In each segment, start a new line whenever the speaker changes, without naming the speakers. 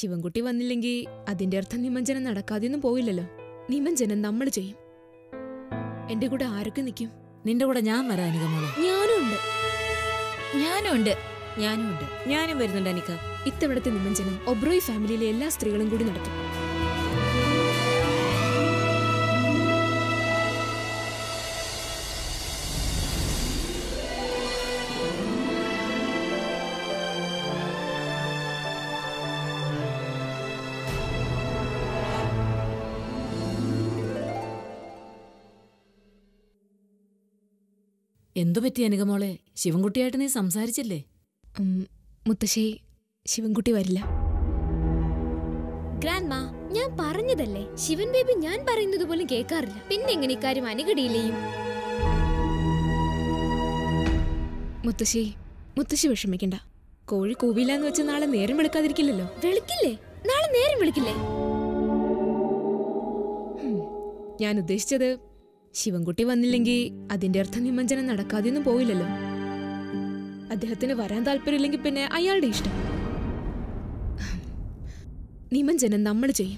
ശിവൻകുട്ടി വന്നില്ലെങ്കിൽ അതിന്റെ അർത്ഥം നിമഞ്ജനം നടക്കാതെയൊന്നും പോയില്ലല്ലോ നിമഞ്ജനം നമ്മൾ ചെയ്യും എന്റെ കൂടെ ആരൊക്കെ നിൽക്കും
നിന്റെ കൂടെ ഞാൻ വരാം അനിക മോളെ
ഞാനും ഉണ്ട്
ഞാനും ഉണ്ട്
ഞാനും ഉണ്ട് ഞാനും വരുന്നുണ്ട് അനിക
ഇത്തവണത്തെ നിമഞ്ജനം ഒബ്രോയ് ഫാമിലിയിലെ എല്ലാ സ്ത്രീകളും കൂടി നടത്തും
എന്തു പറ്റി അനിക മോളെ ശിവൻകുട്ടിയായിട്ട് നീ സംസാരിച്ചില്ലേ
ഉം, മുത്തശ്ശി ശിവൻകുട്ടി വരില്ല
ഗ്രാൻഡ് മാ ഞാൻ പറഞ്ഞതല്ലേ ശിവൻ ബേബി ഞാൻ പറയുന്നത് പോലും കേൾക്കാറില്ല പിന്നെ എങ്ങനെ ഇക്കാര്യം അനുകടിയിലെയും
മുത്തശ്ശി മുത്തശ്ശി വിഷമിക്കണ്ട കോഴി കൂവില്ല എന്ന് വെച്ച് നാളെ നേരം വെളുക്കാതിരിക്കില്ലല്ലോ
വിളിക്കില്ലേ നാളെ നേരം വിളിക്കില്ലേ
ഞാൻ ഉദ്ദേശിച്ചത് ശിവൻകുട്ടി വന്നില്ലെങ്കിൽ അതിന്റെ അർത്ഥം നിമഞ്ജനം നടക്കാതെയൊന്നും പോയില്ലല്ലോ അദ്ദേഹത്തിന് വരാൻ താല്പര്യമില്ലെങ്കിൽ പിന്നെ അയാളുടെ ഇഷ്ടം നിമഞ്ജനം നമ്മൾ ചെയ്യും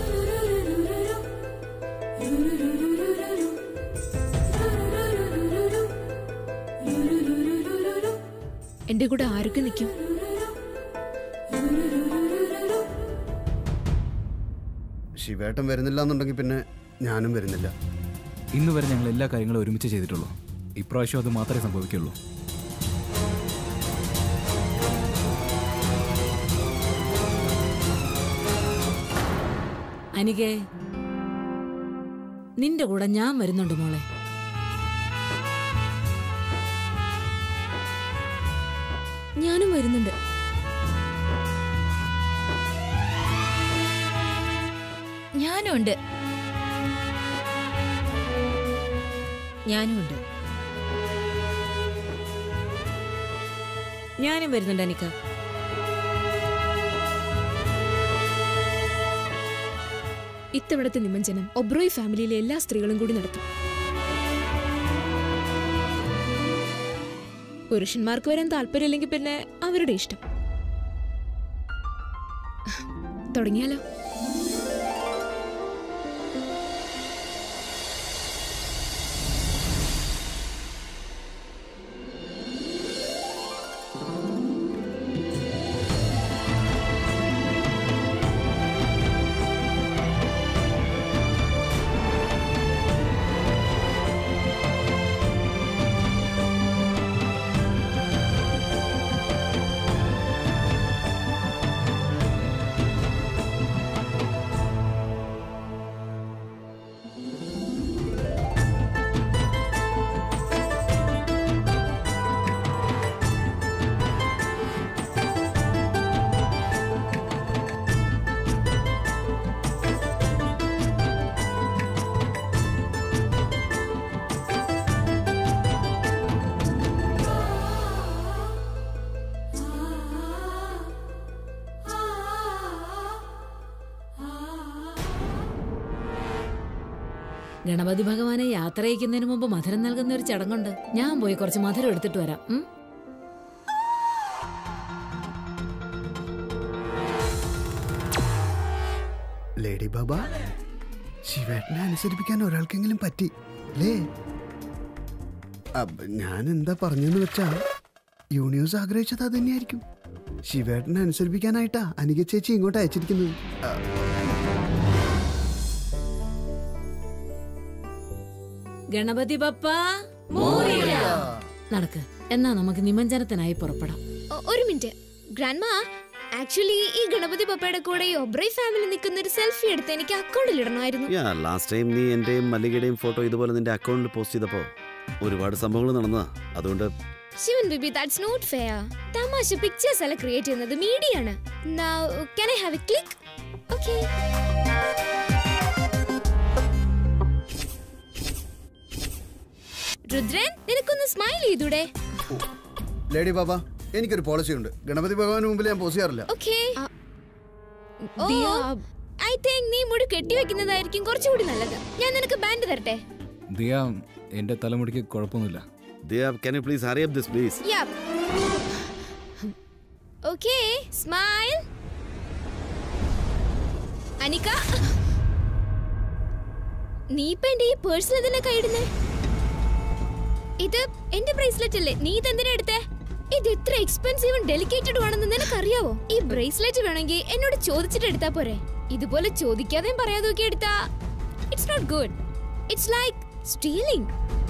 എന്റെ കൂടെ ആരൊക്കെ നിൽക്കും
ശിവേട്ടൻ വരുന്നില്ല എന്നുണ്ടെങ്കിൽ പിന്നെ ഞാനും വരുന്നില്ല
ഇന്ന് വരെ ഞങ്ങൾ എല്ലാ കാര്യങ്ങളും ഒരുമിച്ച് ചെയ്തിട്ടുള്ളൂ ഇപ്രാവശ്യം അത് മാത്രമേ സംഭവിക്കുള്ളൂ
അനികേ നിന്റെ കൂടെ ഞാൻ വരുന്നുണ്ട് മോളെ
ഞാനും വരുന്നുണ്ട്
ഞാനും ഉണ്ട്
ഞാനും ഉണ്ട് ഞാനും വരുന്നുണ്ട് അനിക
ഇത്തവണത്തെ നിമഞ്ജനം ഒബ്രോയ് ഫാമിലിയിലെ എല്ലാ സ്ത്രീകളും കൂടി നടത്തും പുരുഷന്മാർക്ക് വരാൻ താല്പര്യമില്ലെങ്കിൽ പിന്നെ അവരുടെ ഇഷ്ടം തുടങ്ങിയാലോ
ഗണപതി ഭഗവാനെ യാത്ര അയക്കുന്നതിന് മുമ്പ് മധുരം നൽകുന്ന ഒരു ചടങ്ങുണ്ട് ഞാൻ പോയി കുറച്ച് മധുരം എടുത്തിട്ട് വരാം ഉം?
ലേഡി ബാബ ശിവേട്ടനെ അനുസരിപ്പിക്കാൻ ഒരാൾക്കെങ്കിലും പറ്റി അല്ലേ അപ്പ ഞാൻ എന്താ പറഞ്ഞെന്ന് വെച്ചാ യൂണിവേഴ്സ് ആഗ്രഹിച്ചത് അത് തന്നെയായിരിക്കും ശിവേട്ടനെ അനുസരിപ്പിക്കാനായിട്ടാ അനിക ചേച്ചി ഇങ്ങോട്ട് അയച്ചിരിക്കുന്നത് ആ,
ഗണപതി ബപ്പ നടക്ക് എന്നാ നമുക്ക് നിമഞ്ജനത്തിനായി പുറപ്പെടാം
ഒ- ഒരു മിനിറ്റ് ഗ്രാൻഡ് മാ ആക്ച്വലി ഈ ഗണപതി പപ്പയുടെ കൂടെ ഈ ഒബ്രൈ ഫാമിലി നിൽക്കുന്ന ഒരു സെൽഫി എടുത്ത് എനിക്ക് അക്കൗണ്ടിൽ ഇടണമായിരുന്നു
യാ ലാസ്റ്റ് ടൈം നീ എന്റെയും മല്ലികയുടെയും ഫോട്ടോ ഇതുപോലെ നിന്റെ അക്കൗണ്ടിൽ പോസ്റ്റ് ചെയ്തപ്പോ ഒരുപാട് സംഭവങ്ങൾ നടന്നതാ അതുകൊണ്ട്
Shivan baby that's not fair തമാശ പിക്ചേഴ്സ് അല്ല ക്രിയേറ്റ് ചെയ്യുന്നത് മീഡിയ ആണ് can I have a click okay Rudran നിനക്കൊന്ന് സ്മൈൽ ചെയ്തൂടെ
ലേഡി ബാബ എനിക്കൊരു പോളിസി ഉണ്ട് ഗണപതി ഭഗവാന് മുമ്പിൽ ഞാൻ പോസ് ചെയ്യാറില്ല
ഓക്കേ
ദിയ,
ഐ തിങ്ക് നീ മുടി കെട്ടിവെക്കുന്നതായിരിക്കും കുറച്ചുകൂടി നല്ലത് ഞാൻ നിനക്ക് ബാൻഡ് തരട്ടെ
ദിയ എൻ്റെ തലമുടിക്ക് കുഴപ്പമൊന്നുമില്ല
Diya can you please hurry up this please
yeah okay smile Anika നീ ഇപ്പൊ എന്റെ ഈ പേഴ്സിൽ എന്തിനാ കൈയിടുന്നേ ഇത് എന്റെ ബ്രേസ്ലെറ്റ് അല്ലേ നീ ഇതെന്തിനാ എടുത്തേ ഇത് എത്ര എക്സ്പെൻസീവും ഡെലിക്കേറ്റഡും ആണെന്ന് നിനക്കറിയാവോ ഈ ബ്രേസ്ലെറ്റ് വേണമെങ്കിൽ എന്നോട് ചോദിച്ചിട്ട് എടുത്താ പോരെ ഇതുപോലെ ചോദിക്കാതെയും പറയാതെ ഒക്കെ എടുത്താ it's not good it's like stealing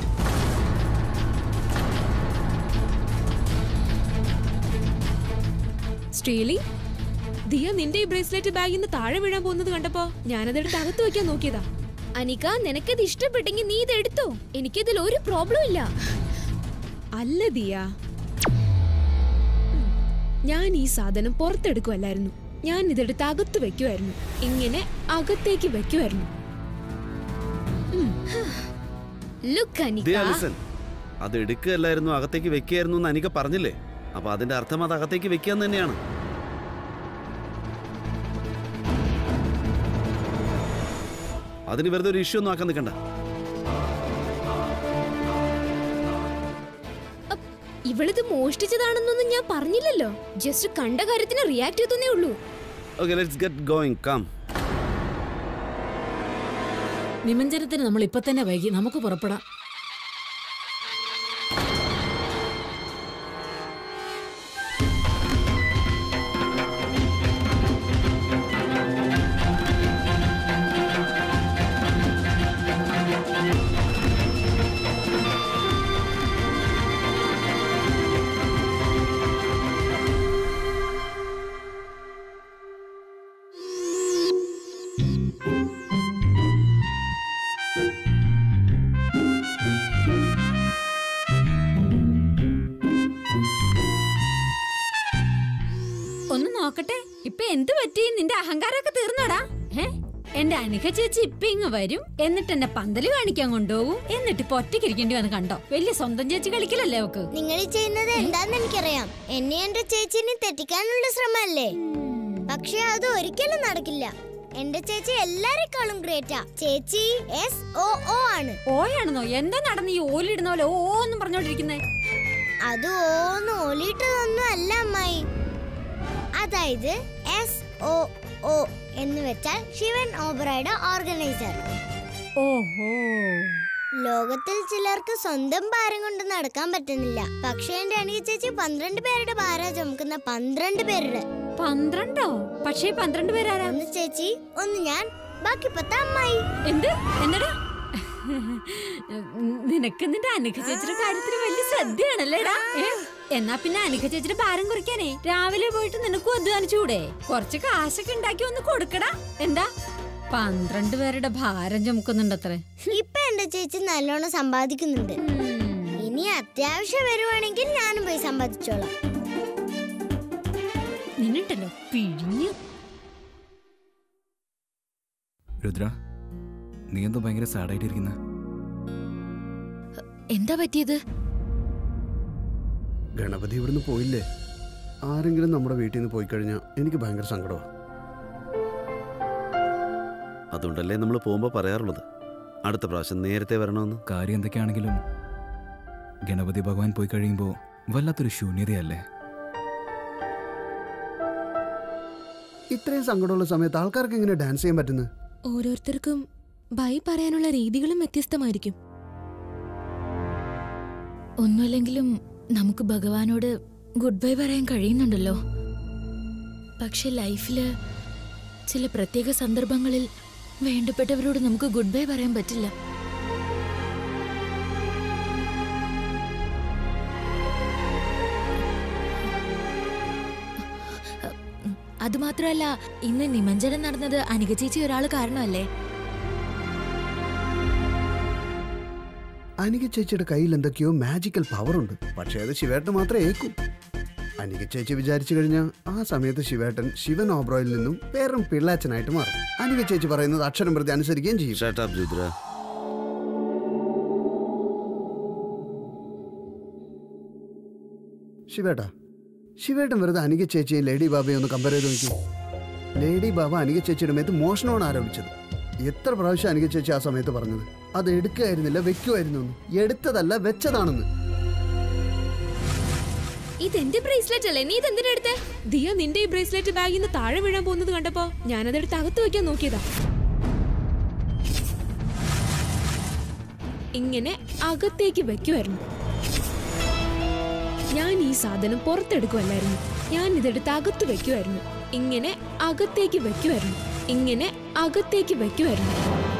സ്ട്രീലി ദിയ നിന്റെ ഈ ബ്രേസ്ലെറ്റ് ബാഗിൽ നിന്ന് താഴെ വീഴാൻ പോകുന്നത് കണ്ടപ്പോ ഞാനതെടുത്ത് അകത്ത് വെക്കാൻ നോക്കിയതാ
അനിക നിനക്കത് ഇഷ്ടപ്പെട്ടെങ്കിൽ നീ ഇത് എടുത്തോ എനിക്കിതിൽ ഒരു പ്രോബ്ലം ഇല്ല
അല്ല ദിയ ഉം. ഞാൻ ഈ സാധനം പുറത്തെടുക്കുമല്ലായിരുന്നു ഞാൻ ഇതെടുത്ത് അകത്ത് വെക്കുമായിരുന്നു ഇങ്ങനെ അകത്തേക്ക് വെക്കുമായിരുന്നു
ലുക്ക് അനിക
ദിയ ലിസൺ അത് എടുക്കുകയല്ലായിരുന്നു അകത്തേക്ക് വെക്കുകയായിരുന്നു എന്ന് അനിക പറഞ്ഞില്ലേ അപ്പൊ അതിന്റെ അർത്ഥം അത് അകത്തേക്ക് വെക്കാന്ന് തന്നെയാണ് അതിന് വെറുതെ ഒരു ഇഷ്യൂ ഒന്നും ആക്കാൻ നിൽക്കണ്ട
അപ്പ് ഇവളിത് മോഷ്ടിച്ചതാണെന്നൊന്നും ഞാൻ പറഞ്ഞില്ലല്ലോ ജസ്റ്റ് കണ്ട കാര്യത്തിന് റിയാക്ട് ചെയ്തേ ഉള്ളൂ
okay let's get going come
നിമഞ്ജനത്തിന് നമ്മൾ ഇപ്പൊ തന്നെ വൈകി നമുക്ക് പുറപ്പെടാം ഒന്ന് നോക്കട്ടെ ഇപ്പൊ എന്ത് പറ്റി നിന്റെ അഹങ്കാരമൊക്കെ തീർന്നോടാ ഏ എന്റെ അനിക ചേച്ചി ഇപ്പൊ ഇങ്ങ് വരും എന്നിട്ട് എന്നെ പന്തല് കാണിക്കാൻ കൊണ്ടുപോകും എന്നിട്ട് ഇപ്പൊ ഒറ്റയ്ക്കിരിക്കേണ്ടി വന്ന് കണ്ടോ വലിയ സ്വന്തം ചേച്ചി കളിക്കലല്ലേ അവക്ക്
നിങ്ങൾ ഈ ചെയ്യുന്നത് എന്താന്ന് എനിക്കറിയാം എന്നെ എന്റെ ചേച്ചിനെ തെറ്റിക്കാനുള്ള ശ്രമമല്ലേ പക്ഷെ അത് ഒരിക്കലും നടക്കില്ല എന്റെ ചേച്ചി എല്ലാരെക്കാളും ഗ്രേറ്റാ ചേച്ചി എസ് ഒ ഒ ആണ്
ഓയാണെന്നോ എന്താ നടന്ന് ഈ ഓലിടുന്ന പോലെ ഓ എന്നും പറഞ്ഞോണ്ടിരിക്കുന്നേ
അത് ഓന്ന് ഒലിയിട്ടതൊന്നും അല്ല അമ്മായി അതായത് എസ് ഒ ഒ എന്ന് വെച്ചാൽ ശിവൻ ഓബറയുടെ ഓർഗനൈസർ
ഓഹോ
ലോകത്തിൽ ചിലർക്ക് സ്വന്തം ഭാരം കൊണ്ട് നടക്കാൻ പറ്റുന്നില്ല പക്ഷെ എന്റെ അണിയ ചേച്ചി പന്ത്രണ്ട് പേരുടെ ഭാരം ചുമക്കുന്ന പന്ത്രണ്ട് പേരുടെ
പന്ത്രണ്ടോ പക്ഷേ ഈ പന്ത്രണ്ട് പേരാരാ
ഒന്ന് ചേച്ചി ഒന്ന് ഞാൻ ബാക്കി പത്ത് അമ്മായി
എന്ത് എന്നടാ നിനക്ക് നിന്റെ അനിക ചേച്ചിയുടെ കാര്യത്തിൽ വലിയ ശ്രദ്ധയാണല്ലേടാ ഏ? എന്നാ പിന്നെ അനിക ചേച്ചിയുടെ ഭാരം കുറിക്കാനേ രാവിലെ പോയിട്ട് നിനക്കും അധ്വാനിച്ചൂടെ കുറച്ച് കാശൊക്കെ ഉണ്ടാക്കി ഒന്ന് കൊടുക്കടാ എന്താ പന്ത്രണ്ട് പേരുടെ ഭാരം ചുമക്കുന്നുണ്ടത്രേ
ഇപ്പൊ എന്റെ ചേച്ചി നല്ലോണം സമ്പാദിക്കുന്നുണ്ട് ഇനി അത്യാവശ്യം വരുവാണെങ്കിൽ ഞാനും പോയി സമ്പാദിച്ചോളാം
നിന്നിട്ടല്ലോ പിഴിഞ്ഞു
രുദ്ര നീ എന്തോ ഭയങ്കര സാഡായിട്ടിരിക്കുന്ന
എന്താ പറ്റിയത്
ഗണപതി ഇവിടുന്ന് പോയില്ലേ ആരെങ്കിലും നമ്മുടെ വീട്ടിൽ നിന്ന് പോയി കഴിഞ്ഞാൽ എനിക്ക് ഭയങ്കര സങ്കടമാണ്
അതുകൊണ്ടല്ലേ നമ്മൾ പോകുമ്പോൾ പറയാറുള്ളത് അടുത്ത പ്രാവശ്യം നേരത്തെ വരണമെന്ന്
കാര്യം എന്തൊക്കെയാണെങ്കിലും ഗണപതി ഭഗവാൻ പോയി കഴിയുമ്പോൾ വല്ലാത്തൊരു ശൂന്യതയല്ലേ
ഇത്രയും സങ്കടമുള്ള സമയത്ത് ആൾക്കാർക്ക് എങ്ങനെ ഡാൻസ് ചെയ്യാൻ പറ്റുന്നത്
ഓരോരുത്തർക്കും ബൈ പറയാനുള്ള രീതികളും വ്യത്യസ്തമായിരിക്കും ഒന്നുമല്ലെങ്കിലും നമുക്ക് ഭഗവാനോട് ഗുഡ് ബൈ പറയാൻ കഴിയുന്നുണ്ടല്ലോ പക്ഷെ ലൈഫില് ചില പ്രത്യേക സന്ദർഭങ്ങളിൽ വേണ്ടപ്പെട്ടവരോട് നമുക്ക് ഗുഡ് ബൈ പറയാൻ പറ്റില്ല അതുമാത്രമല്ല ഇന്ന് നിമഞ്ജനം നടന്നത് അനിക ചേച്ചി ഒരാൾ കാരണമല്ലേ
അനിക ചേച്ചിയുടെ കയ്യിൽ എന്തൊക്കെയോ മാജിക്കൽ പവർ ഉണ്ട് പക്ഷേ അത് ശിവേട്ടന് മാത്രമേ ഏക്കൂ അനിക ചേച്ചി വിചാരിച്ചു കഴിഞ്ഞാൽ ആ സമയത്ത് ശിവേട്ടൻ ശിവൻ ഓബ്രോയിൽ നിന്നും വേറും പിള്ളാച്ചനായിട്ട് മാറും അനിക ചേച്ചി പറയുന്നത് അക്ഷരം പ്രതി അനുസരിക്കുകയും ചെയ്യും
ഷട്ടാപ്പ് രുദ്ര
ശിവേട്ടാ ശിവേട്ടൻ വെറുതെ അനിക ചേച്ചിയും ലേഡി ബാബയും ഒന്ന് കമ്പയർ ചെയ്ത് നോക്കി ലേഡി ബാബ അനിക ചേച്ചിയുടെ മേത്ത് മോഷണമാണ് ആരോപിച്ചത് എത്ര പ്രാവശ്യം അനിക ചേച്ചി ആ സമയത്ത് പറഞ്ഞത് അത് എടുക്കുകയായിരുന്നില്ല വെക്കുമായിരുന്നു എന്ന് എടുത്തതല്ല വെച്ചതാണെന്ന്
ഇത് എന്റെ ബ്രേസ്ലെറ്റ് അല്ലേ നീ ഇതെന്തിനാ എടുത്തേ
ദിയ നിന്റെ ഈ ബ്രേസ്ലെറ്റ് ബാഗിൽ നിന്ന് താഴെ വീഴാൻ പോകുന്നത് കണ്ടപ്പോ ഞാനതെടുത്ത് അകത്ത് വെക്കാൻ നോക്കിയതാ ഇങ്ങനെ അകത്തേക്ക് വെക്കുമായിരുന്നു ഞാൻ ഈ സാധനം പുറത്തെടുക്കുമല്ലായിരുന്നു ഞാൻ ഇതെടുത്ത് അകത്ത് വെക്കുമായിരുന്നു ഇങ്ങനെ അകത്തേക്ക് വെക്കുമായിരുന്നു ഇങ്ങനെ അകത്തേക്ക് വെക്കുമായിരുന്നു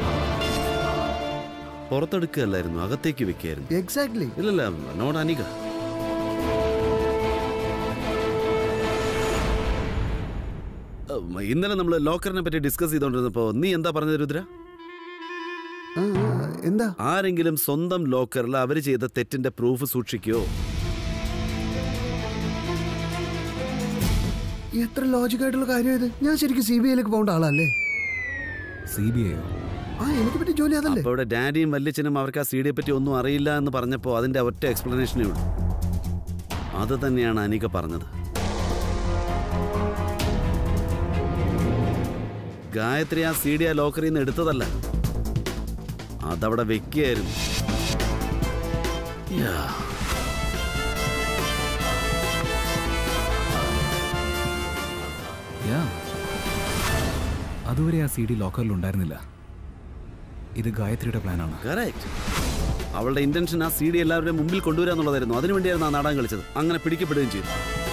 പുറത്തെടുക്കുകയല്ലായിരുന്നു അകത്തേക്ക് വെക്കായിരുന്നു
എക്സാക്ട്ലി
ഇല്ലല്ല നോട്ട് അനിക ഉം, ഇന്നലെ നമ്മൾ ലോക്കറിനെ പറ്റി ഡിസ്കസ് ചെയ്തോണ്ടിരുന്നപ്പോ നീ എന്താ പറഞ്ഞത് രുദ്ര
എന്താ
ആരെങ്കിലും സ്വന്തം ലോക്കറിൽ അവർ ചെയ്ത തെറ്റിന്റെ പ്രൂഫ് സൂക്ഷിക്കോ
എത്ര ലോജിക്കായിട്ടുള്ള കാര്യം ഇത് ഞാൻ ശരിക്കും സി ബി ഐയിലേക്ക് പോകേണ്ട ആളല്ലേ
സി ബി ഐയോ
ആ എനിക്ക് പറ്റിയ ജോലി അതല്ലേ
അപ്പൊ ഇവിടെ ഡാഡിയും വല്യച്ഛനും അവർക്ക് ആ സീഡിയെ പറ്റി ഒന്നും അറിയില്ല എന്ന് പറഞ്ഞപ്പോ അതിന്റെ ഒറ്റ എക്സ്പ്ലനേഷനേ ഉള്ളൂ അത് തന്നെയാണ് അനിക പറഞ്ഞത് ഗായത്രി ആ സീഡി ആ ലോക്കറിൽ നിന്ന് എടുത്തതല്ല അതവിടെ വെക്കുകയായിരുന്നു യാ.
യാ അതുവരെ ആ സി ഡി ലോക്കറിൽ ഉണ്ടായിരുന്നില്ല ഇത് ഗായത്രിയുടെ പ്ലാനാണ്
Correct. അവളുടെ ഇന്റൻഷൻ ആ സി ഡി എല്ലാവരുടെയും മുമ്പിൽ കൊണ്ടുവരിക എന്നുള്ളതായിരുന്നു അതിനുവേണ്ടിയായിരുന്നു ആ നാടകം കളിച്ചത് അങ്ങനെ പിടിക്കപ്പെടുകയും ചെയ്തു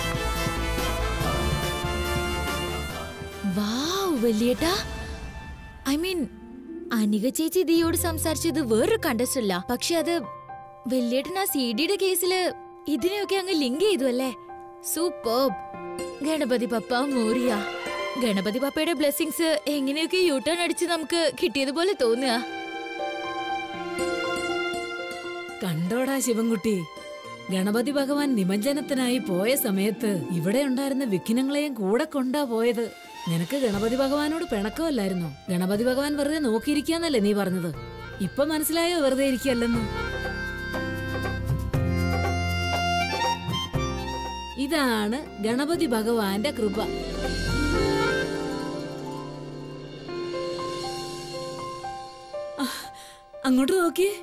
വാവ് വലിയേട്ടാ ഐ മീൻ അനിക ചേച്ചി ദിയോട് സംസാരിച്ചത് വേറൊരു കണ്ടസ്റ്റല്ല പക്ഷെ അത് വലിയേട്ടൻ ആ സി ഡിയുടെ കേസില് ഇതിനെയൊക്കെ അങ്ങ് ലിങ്ക് ചെയ്തു അല്ലേ സൂപ്പർ ഗണപതി പപ്പ മോറിയ ഗണപതി പപ്പയുടെ ബ്ലെസ്സിങ്സ് എങ്ങനെയൊക്കെ യൂട്ടേൺ അടിച്ച് നമുക്ക് കിട്ടിയതുപോലെ തോന്നുക
കണ്ടോടാ ശിവൻകുട്ടി ഗണപതി ഭഗവാൻ നിമജ്ജനത്തിനായി പോയ സമയത്ത് ഇവിടെ ഉണ്ടായിരുന്ന വിഘ്നങ്ങളെയും കൂടെ കൊണ്ടാ പോയത് നിനക്ക് ഗണപതി ഭഗവാനോട് പിണക്കമല്ലായിരുന്നോ ഗണപതി ഭഗവാൻ വെറുതെ നോക്കിയിരിക്കാന്നല്ലേ നീ പറഞ്ഞത് ഇപ്പൊ മനസ്സിലായോ വെറുതെ ഇരിക്കല്ലെന്ന് ഇതാണ് ഗണപതി ഭഗവാന്റെ കൃപ ആ, അങ്ങോട്ട് നോക്കിയേ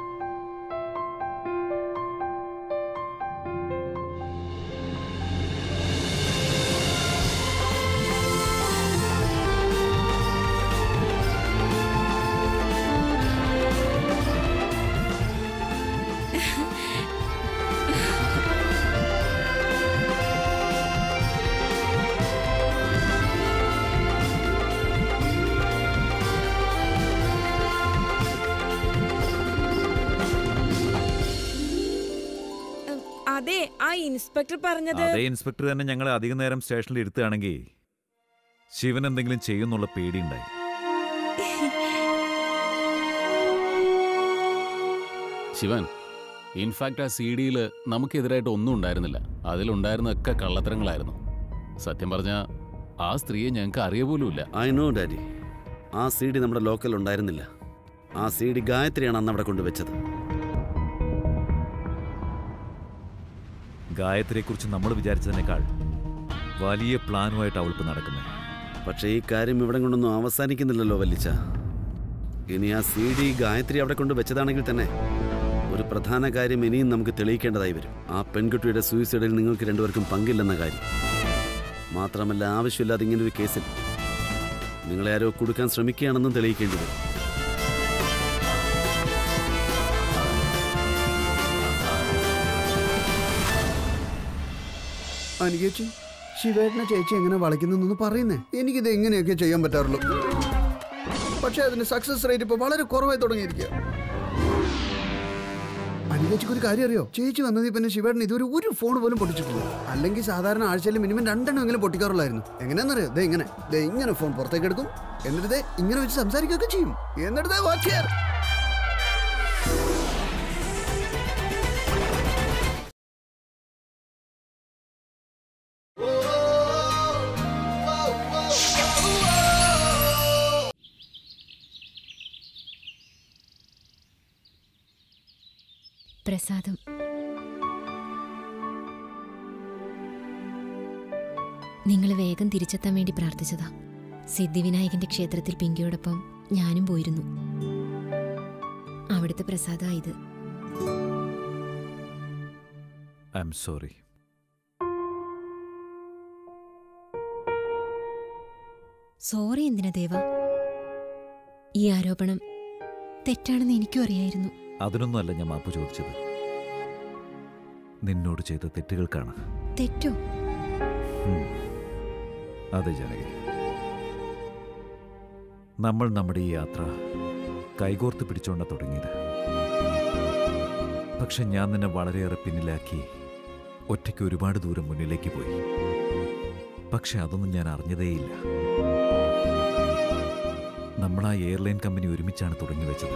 അതെ ആ ഇൻസ്പെക്ടർ പറഞ്ഞത്
അതേ ഇൻസ്പെക്ടർ തന്നെ ഞങ്ങളെ അധികം നേരം സ്റ്റേഷനിൽ ഇരുത്തുകയാണെങ്കിൽ ശിവൻ എന്തെങ്കിലും ചെയ്യുന്നുള്ള പേടിയുണ്ടായി
ശിവൻ ഇൻഫാക്ട് ആ സി ഡിയിൽ നമുക്കെതിരായിട്ട് ഒന്നും ഉണ്ടായിരുന്നില്ല അതിലുണ്ടായിരുന്നൊക്കെ കള്ളത്തരങ്ങളായിരുന്നു സത്യം പറഞ്ഞ ആ സ്ത്രീയെ ഞങ്ങൾക്ക് അറിയ പോലുമില്ല
ഐ നോ ഡാഡി ആ സി ഡി നമ്മുടെ ലോക്കൽ ഉണ്ടായിരുന്നില്ല ആ സി ഡി ഗായത്രിയാണ് അന്ന് അവിടെ കൊണ്ടുവച്ചത്
ഗായത്രിയെക്കുറിച്ച് നമ്മൾ വിചാരിച്ചതിനേക്കാൾ വലിയ പ്ലാനുമായിട്ട് അവൾക്ക് നടക്കുന്നത്
പക്ഷേ ഈ കാര്യം ഇവിടെ കൊണ്ടൊന്നും അവസാനിക്കുന്നില്ലല്ലോ വല്ലിച്ച ഇനി ആ സി ഡി ഗായത്രി അവിടെ കൊണ്ട് വെച്ചതാണെങ്കിൽ തന്നെ ഒരു പ്രധാന കാര്യം ഇനിയും നമുക്ക് തെളിയിക്കേണ്ടതായി വരും ആ പെൺകുട്ടിയുടെ സൂയിസൈഡിൽ നിങ്ങൾക്ക് രണ്ടുപേർക്കും പങ്കില്ലെന്ന കാര്യം മാത്രമല്ല ആവശ്യമില്ലാതെ ഇങ്ങനൊരു കേസിൽ നിങ്ങളെ ആരോ കൊടുക്കാൻ ശ്രമിക്കുകയാണെന്നും തെളിയിക്കേണ്ടി വരും
അനികേച്ചി ശിവേട്ടനെ ചേച്ചി എങ്ങനെ വളയ്ക്കുന്നൊന്ന് പറയുന്നേ എനിക്കിത് എങ്ങനെയൊക്കെ ചെയ്യാൻ പറ്റാറുള്ളൂ പക്ഷെ അതിന്റെ സക്സസ് റേറ്റ് ഇപ്പൊ വളരെ കുറവായി തുടങ്ങിയിരിക്കുക അനികേച്ചിക്ക് ഒരു കാര്യം അറിയോ ചേച്ചി വന്നതിൽ പിന്നെ ശിവേട്ടൻ ഇതുവരെ ഒരു ഫോൺ പോലും പൊട്ടിച്ചിട്ടില്ല അല്ലെങ്കിൽ സാധാരണ ആഴ്ചയിൽ മിനിമം രണ്ടെണ്ണം എങ്കിലും പൊട്ടിക്കാറുള്ളായിരുന്നു എങ്ങനെയാണെന്നറിയോ ദേ ഇങ്ങനെ ദേ ഇങ്ങനെ ഫോൺ പുറത്തേക്ക് എടുക്കും എന്നിട്ട് ദേ ഇങ്ങനെ വെച്ച് സംസാരിക്കുകയൊക്കെ ചെയ്യും എന്നിട്ട് ദേ വാച്ച് ചെയ്യാറ്
പ്രസാദം നിങ്ങൾ വേഗം തിരിച്ചെത്താൻ വേണ്ടി പ്രാർത്ഥിച്ചതാ സിദ്ധിവിനായകന്റെ ക്ഷേത്രത്തിൽ പിങ്കിയോടൊപ്പം ഞാനും പോയിരുന്നു അവിടുത്തെ പ്രസാദ ഇത്
ഐ എം സോറി
സോറി എന്തിനാ ദേവ ഈ ആരോപണം തെറ്റാണെന്ന് എനിക്കും അറിയായിരുന്നു
അതിനൊന്നുമല്ല ഞാൻ മാപ്പ് ചോദിച്ചത് നിന്നോട് ചെയ്ത തെറ്റുകൾക്കാണ്
തെറ്റോ
ഉം. അതെ ജനകി നമ്മൾ നമ്മുടെ ഈ യാത്ര കൈകോർത്ത് പിടിച്ചോണ്ട തുടങ്ങിയത് പക്ഷെ ഞാൻ നിന്നെ വളരെയേറെ പിന്നിലാക്കി ഒറ്റയ്ക്ക് ഒരുപാട് ദൂരം മുന്നിലേക്ക് പോയി പക്ഷെ അതൊന്നും ഞാൻ അറിഞ്ഞതേയില്ല നമ്മൾ ആ എയർലൈൻ കമ്പനി ഒരുമിച്ചാണ് തുടങ്ങി വെച്ചത്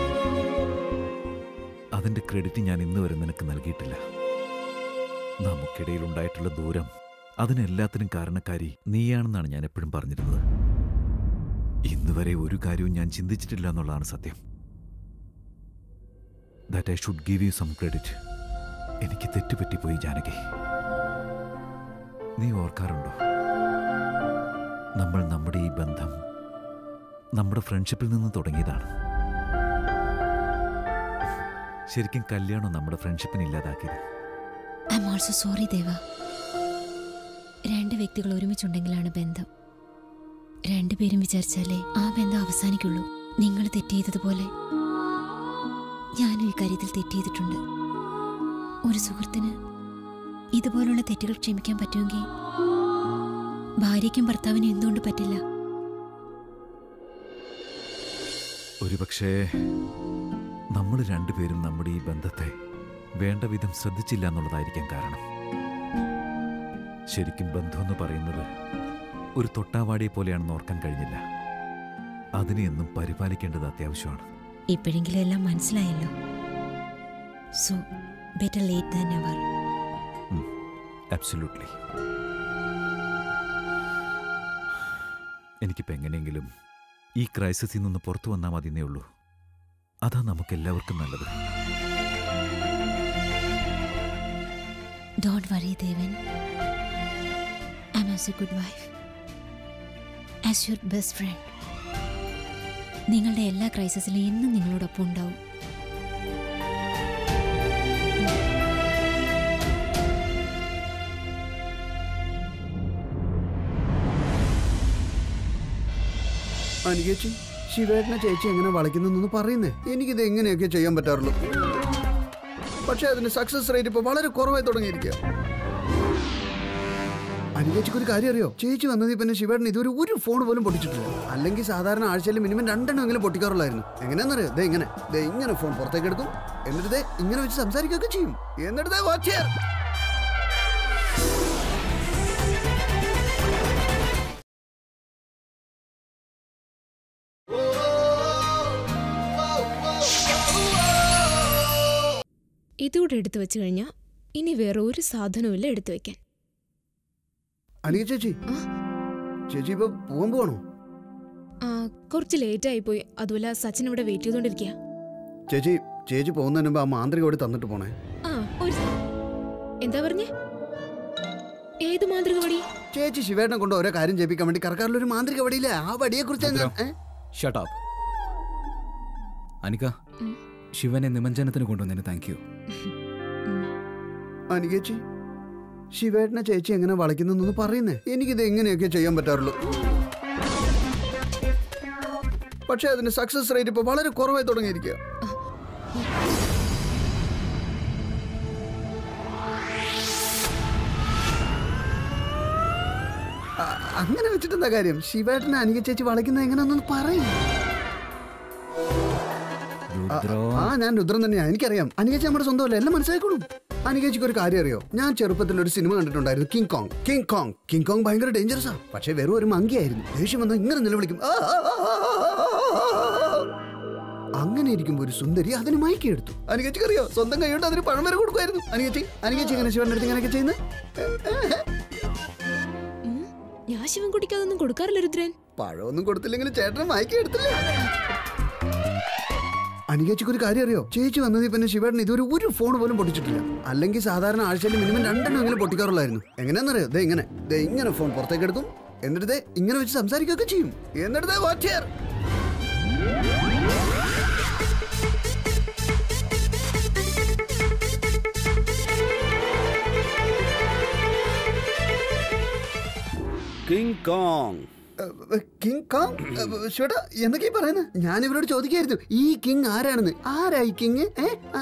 അതിന്റെ ക്രെഡിറ്റ് ഞാൻ ഇന്ന് വരെ നിനക്ക് നൽകിയിട്ടില്ല നമുക്കിടയിൽ ഉണ്ടായിട്ടുള്ള ദൂരം അതിനെല്ലാത്തിനും കാരണക്കാരി നീയാണെന്നാണ് ഞാൻ എപ്പോഴും പറഞ്ഞിരുന്നത് ഇന്ന് വരെ ഒരു കാര്യവും ഞാൻ ചിന്തിച്ചിട്ടില്ല എന്നുള്ളതാണ് സത്യം that I should give you some credit എനിക്ക് തെറ്റുപറ്റിപ്പോയി ജാനകി നീ ഓർക്കാറുണ്ടോ നമ്മൾ നമ്മുടെ ഈ ബന്ധം നമ്മുടെ ഫ്രണ്ട്ഷിപ്പിൽ നിന്ന് തുടങ്ങിയതാണ് ശരിക്കും കല്യാണം നമ്മുടെ ഫ്രണ്ട്ഷിപ്പിനെ ഇല്ലാതാക്കിയത്
I'm also sorry Deva രണ്ട് വ്യക്തികൾ ഒരുമിച്ചുണ്ടെങ്കിലാണ് ബന്ധം രണ്ടുപേരും വിചാരിച്ചാലേ ആ ബന്ധം അവസാനിക്കുള്ളൂ നിങ്ങൾ തെറ്റ് ചെയ്തതുപോലെ ഞാനും ഈ കാര്യത്തിൽ തെറ്റ് ചെയ്തിട്ടുണ്ട് ഒരു സുഹൃത്തിന് ഇതുപോലുള്ള തെറ്റുകൾ ക്ഷമിക്കാൻ പറ്റുമെങ്കിൽ ഭാര്യയ്ക്കും ഭർത്താവിനും എന്തുകൊണ്ട് പറ്റില്ല
ഒരുപക്ഷേ നമ്മൾ രണ്ടുപേരും നമ്മുടെ ഈ ബന്ധത്തെ വേണ്ട വിധം ശ്രദ്ധിച്ചില്ല എന്നുള്ളതായിരിക്കാം കാരണം ശരിക്കും ബന്ധമെന്ന് പറയുന്നത് ഒരു തൊട്ടാവാടിയെ പോലെയാണെന്ന് ഓർക്കാൻ കഴിഞ്ഞില്ല അതിനെ എന്നും പരിപാലിക്കേണ്ടത് അത്യാവശ്യമാണ്
ഇപ്പോഴെങ്കിലും എല്ലാം മനസ്സിലായല്ലോ so better late than ever
absolutely എനിക്കിപ്പോൾ എങ്ങനെയെങ്കിലും ഈ ക്രൈസിസിൽ നിന്ന് പുറത്തു വന്നാൽ മതിയെന്നേ ഉള്ളൂ അതാ നമുക്ക് എല്ലാവർക്കും നല്ലത്
don't worry Devan I'm as a good wife as your best friend നിങ്ങളുടെ എല്ലാ ക്രൈസിസിലും എന്നും നിങ്ങളോടൊപ്പം ഉണ്ടാവും
അനികേച്ചി ശിവേട്ടനെ ചേച്ചി എങ്ങനെ വളയ്ക്കുന്നൊന്ന് പറയുന്നേ എനിക്കിത് എങ്ങനെയൊക്കെ ചെയ്യാൻ പറ്റാറുള്ളൂ പക്ഷെ അതിന്റെ സക്സസ് റേറ്റ് ഇപ്പൊ വളരെ കുറവായി തുടങ്ങിയിരിക്കുക അനികേച്ചിക്ക് ഒരു കാര്യം അറിയോ ചേച്ചി വന്നതിൽ പിന്നെ ശിവേട്ടൻ ഇതുവരെ ഒരു ഫോൺ പോലും പൊട്ടിച്ചിട്ടില്ല അല്ലെങ്കിൽ സാധാരണ ആഴ്ചയിൽ മിനിമം രണ്ടെണ്ണമെങ്കിലും പൊട്ടിക്കാറുള്ളായിരുന്നു എങ്ങനെയാണെന്നറിയോ ദേ ഇങ്ങനെ ദേ ഇങ്ങനെ ഫോൺ പുറത്തേക്ക് എടുക്കും എന്നിട്ട് ദേ ഇങ്ങനെ വെച്ച് സംസാരിക്കുകയൊക്കെ ചെയ്യും എന്നിട്ട് ദേ വാച്ച് ചെയ്യാം
ഇതുകൂടെ എടുത്തു വെച്ച് കഴിഞ്ഞാൽ ഇനി വേറെ ഒരു സാധനവുമില്ല എടുത്തു വെക്കാൻ
അനിക ചേച്ചി ചേച്ചി ഇപ്പൊ പോകാൻ പോകണോ
ആ കുറച്ച് ലേറ്റ് ആയി പോയി അതുപോലെ സച്ചിൻ ഇവിടെ വെയിറ്റ് ചെയ്തോണ്ടിരിക്കുക
ചേച്ചി ചേച്ചി പോകുന്നതിന് മുമ്പ് ആ മാന്ത്രിക കൂടി തന്നിട്ട് പോണേ
ആ ഒരു സെ- എന്താ പറഞ്ഞേ ഏത് മാന്ത്രിക വടി
ചേച്ചി ശിവേട്ടനെ കൊണ്ട് ഓരോ കാര്യം ചെയ്യിപ്പിക്കാൻ വേണ്ടി കറക്കാറിൽ ഒരു മാന്ത്രിക വടിയില്ലേ ആ വടിയെ കുറിച്ച്
ഷട്ടാപ്പ് അനിക ശിവനെ നിമഞ്ജനത്തിന് കൊണ്ടുവന്നതിന് താങ്ക് യു
അനികേച്ചി ശിവേട്ടനെ ചേച്ചി എങ്ങനെ വളയ്ക്കുന്നൊന്ന് പറയുന്നേ എനിക്കിത് എങ്ങനെയൊക്കെ ചെയ്യാൻ പറ്റാറുള്ളൂ പക്ഷെ അതിന്റെ സക്സസ് റേറ്റ് ഇപ്പൊ വളരെ കുറവായി തുടങ്ങിയിരിക്കുക അ- അങ്ങനെ വെച്ചിട്ടെന്താ കാര്യം ശിവേട്ടനെ അനിക ചേച്ചി വളയ്ക്കുന്നത് എങ്ങനെയാണെന്നൊന്ന് പറയും ആ ഞാൻ രുദ്രൻ തന്നെയാ എനിക്കറിയാം അനികേച്ചി നമ്മുടെ സ്വന്തമല്ല എല്ലാം മനസ്സിലാക്കോളും അനികേച്ചിക്ക് ഒരു കാര്യം അറിയോ ഞാൻ ചെറുപ്പത്തിൽ ഒരു സിനിമ കണ്ടിട്ടുണ്ടായിരുന്നു King Kong King Kong King Kong ഭയങ്കര ഡേഞ്ചറസാ പക്ഷെ വെറും ഒരു മങ്കിയായിരുന്നു ദേഷ്യം വന്നാൽ ഇങ്ങനെ നിലവിളിക്കും ആ, ആ, ആ, ആ, ആ, ആ. അങ്ങനെ ഇരിക്കുമ്പോ ഒരു സുന്ദരി അതിന് മയക്കി എടുത്തു അനികേച്ചിക്ക് അറിയോ സ്വന്തം കൈകൊണ്ട് അതിന് പഴം വരെ കൊടുക്കുമായിരുന്നു അനികേച്ചി അനികേച്ചി ഇങ്ങനെ ശിവന്റെ അടുത്ത് ഇങ്ങനെയൊക്കെ ചെയ്യുന്നത്
ഞാൻ ശിവൻകുട്ടിക്ക് അതൊന്നും കൊടുക്കാറില്ല രുദ്രൻ
പഴമൊന്നും കൊടുത്തില്ലെങ്കിലും ചേട്ടന് മയക്കി എടുത്തില്ലേ അനികേച്ചിക്ക് ഒരു കാര്യം അറിയോ ചേച്ചി വന്നതിൽ പിന്നെ ശിവേട്ടൻ ഇതുവരെ ഒരു ഫോൺ പോലും പൊട്ടിച്ചിട്ടില്ല അല്ലെങ്കിൽ സാധാരണ ആഴ്ചയിൽ മിനിമം രണ്ടെണ്ണമെങ്കിലും പൊട്ടിക്കാറുള്ളായിരുന്നു എങ്ങനെയാണെന്നറിയോ ദേ ഇങ്ങനെ ദേ ഇങ്ങനെ ഫോൺ പുറത്തേക്ക് എടുക്കും എന്നിട്ട് ദേ ഇങ്ങനെ വെച്ച് സംസാരിക്കുകയൊക്കെ ചെയ്യും എന്നിട്ട് ദേ വാച്ച് ചെയ്യാർ
കിങ് കോങ്
കിങ് കോങ് ചേട്ടാ എന്തൊക്കെയാ പറയുന്നത് ഞാൻ ഇവരോട് ചോദിക്കായിരുന്നു ഈ കിങ് ആരാണെന്ന് ആരായി കിങ് ഏ ആ,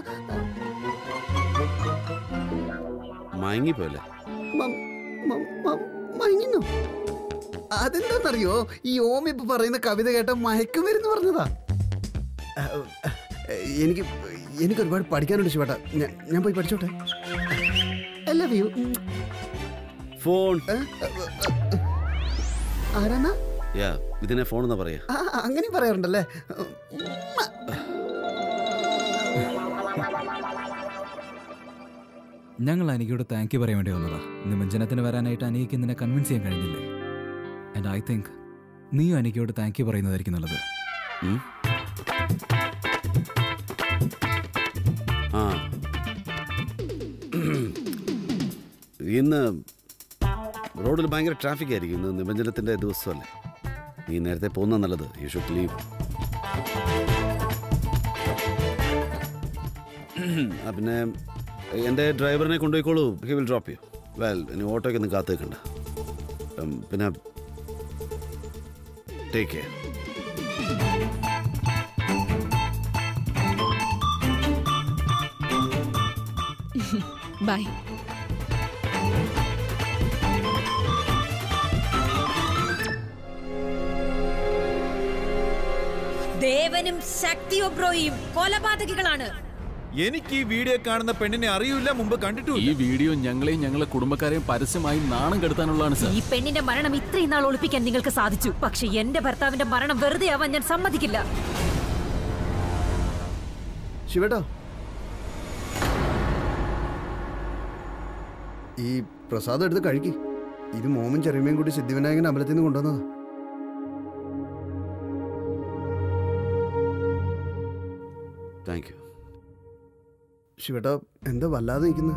മയങ്ങിപ്പോയല്ലേ
മ- മ- മ- മയങ്ങിന്നോ അതെന്താണെന്നറിയോ ഈ ഓം ഇപ്പൊ പറയുന്ന കവിത കേട്ട മയക്കുമരുന്ന് പറഞ്ഞതാ ആ, എനിക്ക് എനിക്ക് ഒരുപാട് പഠിക്കാനുണ്ട് ശിവേട്ട ഞാൻ ഞാൻ പോയി പഠിച്ചോട്ടെ ഐ ലവ് യു
ഫോൺ
ആരാന്നാ
യാ ഇതിനെ ഫോൺ എന്നാ പറയാ
ആ അങ്ങനെ പറയാറുണ്ടല്ലേ
ഞങ്ങൾ അനികയോട് താങ്ക് യു പറയാൻ വേണ്ടി വന്നതാ നിമഞ്ജനത്തിന് വരാനായിട്ട് അനികയ്ക്ക് നിന്നെ കൺവിൻസ് ചെയ്യാൻ കഴിഞ്ഞില്ലേ ആൻഡ് ഐ തിങ്ക് നീയും അനികയോട് താങ്ക് യു പറയുന്നതായിരിക്കും നല്ലത്
ഉം? ആ ഇന്ന് റോഡിൽ ഭയങ്കര ട്രാഫിക് ആയിരിക്കും ഇന്ന് നിമഞ്ജനത്തിന്റെ ദിവസമല്ലേ നീ നേരത്തെ പോകുന്ന നല്ലത് യു ഷുഡ് ലീവ് ആ പിന്നെ എൻ്റെ ഡ്രൈവറിനെ കൊണ്ടുപോയിക്കോളൂ he will drop you well ഇനി ഓട്ടോയ്ക്കൊന്നും കാത്തു നിൽക്കണ്ട ഉം, പിന്നെ ടേക്ക് കെയർ
ബൈ
ദേവനും ശക്തിയൊബ്രോയും കൊലപാതകികളാണ്
എനിക്ക് ഈ വീഡിയോ കാണുന്ന പെണ്ണിനെ അറിയില്ല മുമ്പ് കണ്ടിട്ടും
ഈ വീഡിയോ ഞങ്ങളെയും ഞങ്ങളെ കുടുംബക്കാരെയും പരസ്യമായി നാണം കെടുത്താനുള്ളതാണ് സാർ
ഈ പെണ്ണിന്റെ മരണം ഇത്രയും നാൾ ഒളിപ്പിക്കാൻ നിങ്ങൾക്ക് സാധിച്ചു പക്ഷെ എന്റെ ഭർത്താവിന്റെ മരണം വെറുതെ ആവാൻ ഞാൻ സമ്മതിക്കില്ല
ശിവേട്ടോ ഈ പ്രസാദം എടുത്ത് കഴിക്ക് ഇത് മോമും ചെറിയമ്മയും കൂടി സിദ്ധിവിനായകൻ അമ്പലത്തിൽ നിന്ന് കൊണ്ടുവന്നതാ
താങ്ക് യു
ശിവേട്ടാ എന്താ വല്ലാതെ നിൽക്കുന്നത്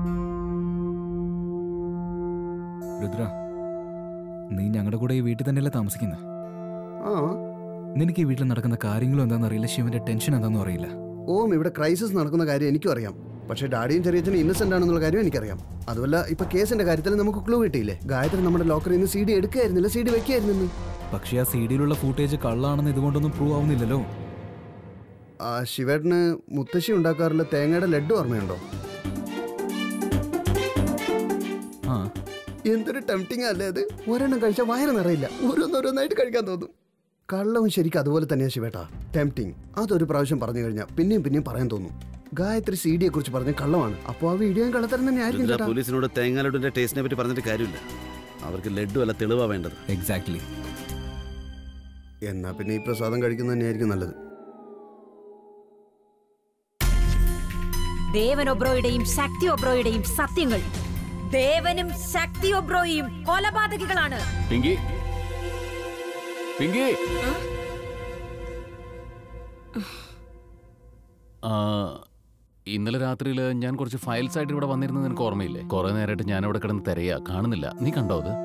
രുദ്ര നീ ഞങ്ങളുടെ കൂടെ ഈ വീട്ടിൽ തന്നെയല്ലേ താമസിക്കുന്നത്
ആ
നിനക്ക് ഈ വീട്ടിൽ നടക്കുന്ന കാര്യങ്ങളും എന്താണെന്ന് അറിയില്ല ശിവന്റെ ടെൻഷൻ എന്താണെന്നും അറിയില്ല
ഓം ഇവിടെ ക്രൈസിസ് നടക്കുന്ന കാര്യം എനിക്കും അറിയാം പക്ഷേ ഡാഡിയും ചെറിയച്ഛനും ഇന്നസെന്റ് ആണെന്നുള്ള കാര്യം എനിക്കറിയാം അതുമല്ല ഇപ്പൊ കേസിന്റെ കാര്യത്തിൽ നമുക്ക് ക്ലൂ കിട്ടിയില്ലേ ഗായത്രി നമ്മുടെ ലോക്കറിൽ നിന്ന് സി ഡി എടുക്കുകയായിരുന്നില്ല സി ഡി വെക്കുകയായിരുന്നു
പക്ഷേ ആ സി ഡിയിലുള്ള ഫൂട്ടേജ് കള്ളാണെന്ന് ഇതുകൊണ്ടൊന്നും പ്രൂവ് ആവുന്നില്ലല്ലോ
ആ ശിവേട്ടന് മുത്തശ്ശി ഉണ്ടാക്കാറുള്ള തേങ്ങയുടെ ലഡ്ഡു ഓർമ്മയുണ്ടോ
ആ
എന്തൊരു ടെംപ്റ്റിംഗ് അല്ലേ അത് ഒരെണ്ണം കഴിച്ചാൽ വയറ് നിറയില്ല ഓരോന്നോരോന്നായിട്ട് കഴിക്കാൻ തോന്നും കള്ളവും ശരിക്കും അതുപോലെ തന്നെയാ ശിവേട്ടാ ടെംപ്റ്റിംഗ് അതൊരു പ്രാവശ്യം പറഞ്ഞു കഴിഞ്ഞാൽ പിന്നെയും പിന്നെയും പറയാൻ തോന്നും ഗായത്രി സി ഡിയെ കുറിച്ച് പറഞ്ഞ കള്ളമാണ് അപ്പോൾ ആ വീഡിയോ കള്ളത്തരം തന്നെ ആയിരിക്കും
രുദ്ര
ചേട്ടാ
പോലീസിനോട് തേങ്ങാലൊടിന്റെ ടേസ്റ്റിനെ പറ്റി പറഞ്ഞിട്ട് കാര്യമില്ല അവർക്ക് ലഡു അല്ല തെളിവാ വേണ്ടത്
എക്സാക്ട്ലി
എന്നാ പിന്നെ ഈ പ്രസാദം കഴിക്കുന്നത് തന്നെയായിരിക്കും നല്ലത്
ദേവൻ ഒബ്രോയുടെയും ശക്തി ഒബ്രോയുടെയും സത്യങ്ങൾ ദേവനും ശക്തി ഒബ്രോയും കൊലപാതകികളാണ്
പിങ്കി പിങ്കി ആ, ഇന്നലെ രാത്രിയിൽ ഞാൻ കുറച്ച് ഫയൽസ് ആയിട്ട് ഇവിടെ വന്നിരുന്നത് നിനക്ക് ഓർമ്മയില്ലേ കുറെ നേരമായിട്ട് ഞാൻ ഇവിടെ കിടന്ന് തിരയാ കാണുന്നില്ല നീ കണ്ടോ അത്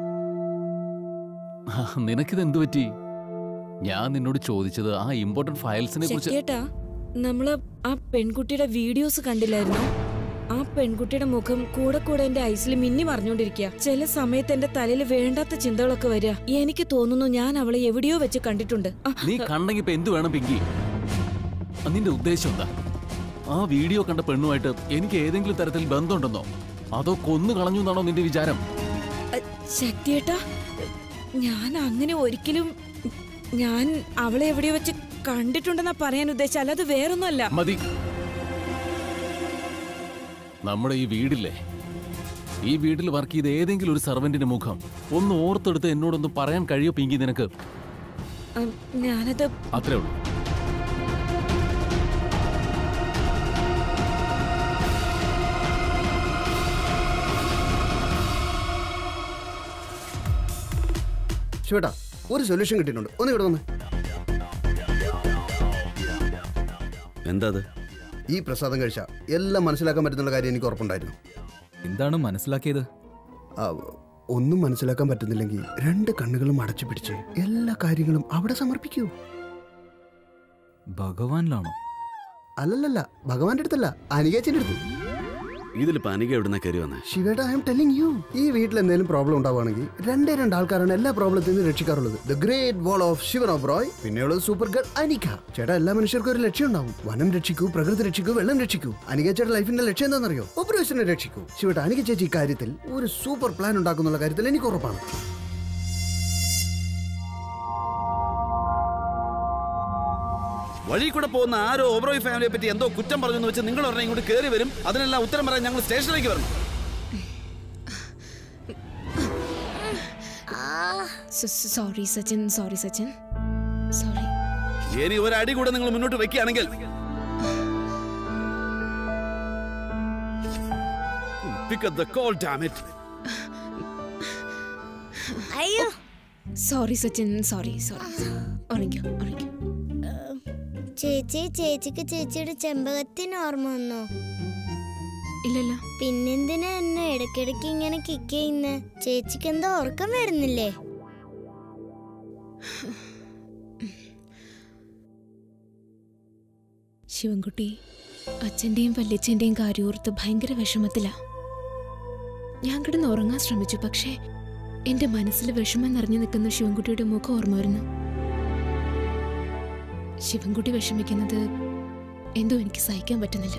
ആ, നിനക്കിത് എന്തു പറ്റി ഞാൻ നിന്നോട് ചോദിച്ചത് ആ ഇമ്പോർട്ടന്റ് ഫയൽസിനെ കുറിച്ച്
ശക്തിയേട്ടാ നമ്മള് ആ പെൺകുട്ടിയുടെ വീഡിയോസ് കണ്ടില്ലായിരുന്നോ ആ പെൺകുട്ടിയുടെ മുഖം കൂടെ കൂടെ എന്റെ ഐസിൽ മിന്നി മറിഞ്ഞോണ്ടിരിക്കുക ചില സമയത്ത് എന്റെ തലയിൽ വേണ്ടാത്ത ചിന്തകളൊക്കെ വരിക എനിക്ക് തോന്നുന്നു ഞാൻ അവളെ എവിടെയോ വെച്ച് കണ്ടിട്ടുണ്ട് ആ,
നീ കണ്ടെങ്കിൽ ഇപ്പൊ എന്ത് വേണം പിങ്കി ആ, നിന്റെ ഉദ്ദേശം എന്താ ആ വീഡിയോ കണ്ട പെണ്ണുമായിട്ട് എനിക്ക് ഏതെങ്കിലും തരത്തിൽ ബന്ധമുണ്ടെന്നോ അതോ കൊന്നു കളഞ്ഞു എന്നാണോ നിന്റെ വിചാരം
ശക്തിയേട്ടാ ഞാൻ അങ്ങനെ ഒരിക്കലും ഞാൻ അവളെ എവിടെയോ വെച്ച് കണ്ടിട്ടുണ്ടെന്നാ പറയാൻ ഉദ്ദേശിച്ച അല്ലാതെ വേറൊന്നുമല്ല
മതി നമ്മുടെ ഈ വീടില്ലേ ഈ വീട്ടിൽ വർക്ക് ചെയ്ത ഏതെങ്കിലും ഒരു സർവന്റിന്റെ മുഖം ഒന്ന് ഓർത്തെടുത്ത് എന്നോടൊന്ന് പറയാൻ കഴിയോ പിങ്കി നിനക്ക്
ആ, ഞാനത്
അത്രേ ഉള്ളൂ
ശിവേട്ടാ ഒരു സൊല്യൂഷൻ കിട്ടിയിട്ടുണ്ട് ഒന്ന് ഇവിടെ വന്ന്
എന്താ അത്
ഈ പ്രസാദം കഴിച്ചാൽ എല്ലാം മനസ്സിലാക്കാൻ പറ്റുന്നുള്ള കാര്യം എനിക്ക് ഉറപ്പുണ്ടായിരുന്നു
എന്താണ് മനസ്സിലാക്കിയത്
ആ, ഒന്നും മനസ്സിലാക്കാൻ പറ്റുന്നില്ലെങ്കിൽ രണ്ട് കണ്ണുകളും അടച്ചു പിടിച്ച് എല്ലാ കാര്യങ്ങളും അവിടെ സമർപ്പിക്കൂ
ഭഗവാനിലാണോ
അല്ലല്ലല്ല ഭഗവാന്റെ അടുത്തല്ല അനികേച്ചിന്റെ അടുത്ത്
ഇതിലിപ്പോ അനിക എവിടുന്ന കയറി വന്നേ
ശിവേട്ട ഐ എം ടെല്ലിംഗ് യു ഈ വീട്ടിൽ എന്തെങ്കിലും പ്രോബ്ലം ഉണ്ടാവുകയാണെങ്കിൽ രണ്ടേ രണ്ട് ആൾക്കാരാണ് എല്ലാ പ്രോബ്ലത്തിൽ നിന്ന് രക്ഷിക്കാറുള്ളത് the great wall of Shivan of Roy പിന്നെയുള്ളത് സൂപ്പർ ഗേൾ അനിക ചേട്ടാ എല്ലാ മനുഷ്യർക്കും ഒരു ലക്ഷ്യം ഉണ്ടാവും വനം രക്ഷിക്കൂ പ്രകൃതി രക്ഷിക്കൂ വെള്ളം രക്ഷിക്കൂ അനിക ചേട്ടാ ലൈഫിന്റെ ലക്ഷ്യം എന്താണെന്നറിയോ ഓപ്പറേഷനെ രക്ഷിക്കൂ ശിവേട്ട അനിക ചേച്ചി ഈ കാര്യത്തിൽ ഒരു സൂപ്പർ പ്ലാൻ ഉണ്ടാക്കുന്നുള്ള കാര്യത്തിൽ എനിക്ക് ഉറപ്പാണ്
വഴി കൂടെ പോകുന്ന ആരോ ഓബ്രോയ് ഫാമിലിയെ പറ്റി എന്തോ കുറ്റം പറഞ്ഞു വെച്ച് നിങ്ങൾ ഉടനെ ഇങ്ങോട്ട് കയറി വരും അതിനെല്ലാം ഉത്തരം പറയാൻ ഞങ്ങൾ സ്റ്റേഷനിലേക്ക് വരണം
sorry Sachin sorry Sachin sorry
ഇനി ഒരു അടി കൂടെ നിങ്ങൾ മുന്നോട്ട് വെക്കുകയാണെങ്കിൽ Pick up the call, damn it.
അയ്യോ
സോറി സച്ചിൻ സോറി സോറി ഉറങ്ങിക്കോ ഉറങ്ങിക്കോ
ചേച്ചി ചേച്ചിക്ക് ചേച്ചിയുടെ ചെമ്പകത്തിന് ഓർമ്മ വന്നോ
ഇല്ലല്ലോ
പിന്നെന്തിനാ എന്നെ ഇടയ്ക്കിടയ്ക്ക് ഇങ്ങനെ കിക്ക് ചെയ്യുന്ന ചേച്ചിക്ക് എന്താ ഉറക്കം വരുന്നില്ലേ
ശിവൻകുട്ടി അച്ഛൻ്റെയും വല്യച്ഛൻ്റെയും കാര്യോർത്ത് ഭയങ്കര വിഷമത്തിലാ ഞാൻ കിടന്ന് ഉറങ്ങാൻ ശ്രമിച്ചു പക്ഷേ എന്റെ മനസ്സിൽ വിഷമം നിറഞ്ഞു നിൽക്കുന്ന ശിവൻകുട്ടിയുടെ മുഖം ഓർമ്മ വരുന്നു ശിവൻകുട്ടി വിഷമിക്കുന്നത് എന്തോ എനിക്ക് സഹിക്കാൻ പറ്റുന്നില്ല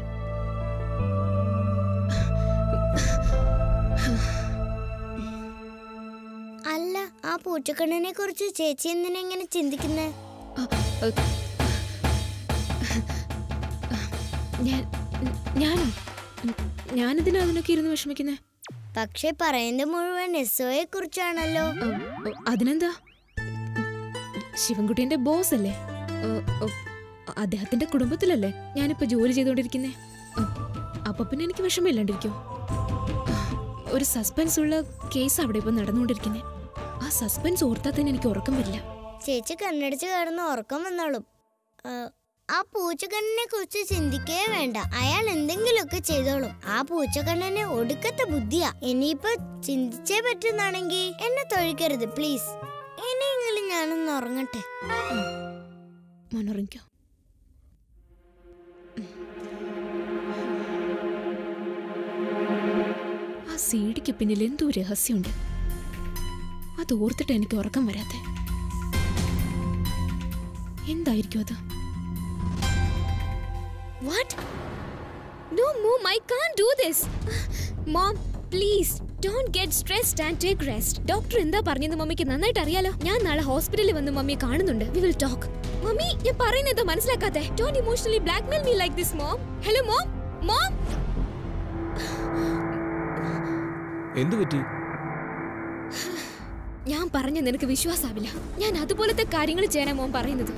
അല്ല ആ പൂച്ചക്കണ്ണനെ കുറിച്ച് ചേച്ചി എന്തിനാ ഇങ്ങനെ ചിന്തിക്കുന്നേ
ഞാൻ ഞാനോ ഞാനെന്തിനാ അതിനൊക്കെ ഇരുന്ന് വിഷമിക്കുന്നേ
പക്ഷെ പറയുന്നത് മുഴുവൻ എസ്ഒയെ കുറിച്ചാണല്ലോ
അതിനെന്താ ശിവൻകുട്ടിന്റെ ബോസ് അല്ലേ ഏ, ഏ, അദ്ദേഹത്തിന്റെ കുടുംബത്തിലല്ലേ ഞാനിപ്പോ ജോലി ചെയ്തുകൊണ്ടിരിക്കുന്നേ ഏ, അപ്പൊ പിന്നെ എനിക്ക് വിഷമമില്ലാണ്ടിരിക്കോ ഒരു സസ്പെൻസ് ഉള്ള കേസ് അവിടെ ഇപ്പൊ നടന്നുകൊണ്ടിരിക്കുന്നേ ആ സസ്പെൻസ് ഓർത്താൽ തന്നെ എനിക്ക് ഉറക്കം വരില്ല
ചേച്ചി കണ്ണടിച്ച് കിടന്ന് ഉറക്കം വന്നോളും ആ, ആ പൂച്ചക്കണ്ണനെ കുറിച്ച് ചിന്തിക്കേ വേണ്ട അയാൾ എന്തെങ്കിലുമൊക്കെ ചെയ്തോളും ആ പൂച്ചക്കണ്ണന് ഒടുക്കത്തെ ബുദ്ധിയാ ഇനിയിപ്പോ ചിന്തിച്ചേ പറ്റുന്നാണെങ്കിൽ എന്നെ തൊഴിക്കരുത് പ്ലീസ് ഇനിയെങ്കിലും ഞാനൊന്ന് ഉറങ്ങട്ടെ
മോനുറങ്ങിക്കോ ആ സീഡിക്ക് പിന്നിൽ എന്തോ രഹസ്യമുണ്ട് അത് ഓർത്തിട്ട് എനിക്ക് ഉറക്കം വരാത്തെ എന്തായിരിക്കും അത് what no mom I can do this mom please don't get stressed and take rest doctor എന്താ പറഞ്ഞത് മമ്മിക്ക് നന്നായിട്ട് അറിയാലോ ഞാൻ നാളെ ഹോസ്പിറ്റലിൽ വന്ന് മമ്മിയെ കാണുന്നുണ്ട് വി വിൽ ടോക്ക് മമ്മി ഞാൻ പറയുന്നത് മനസ്സിലാക്കാത്തെ don't emotionally blackmail me like this mom hello mom mom
എന്തു പറ്റി
ഞാൻ പറഞ്ഞ നിനക്ക് വിശ്വാസാവില്ല ഞാൻ അതുപോലത്തെ കാര്യങ്ങൾ ചെയ്യാനാ മോൻ പറയുന്നത്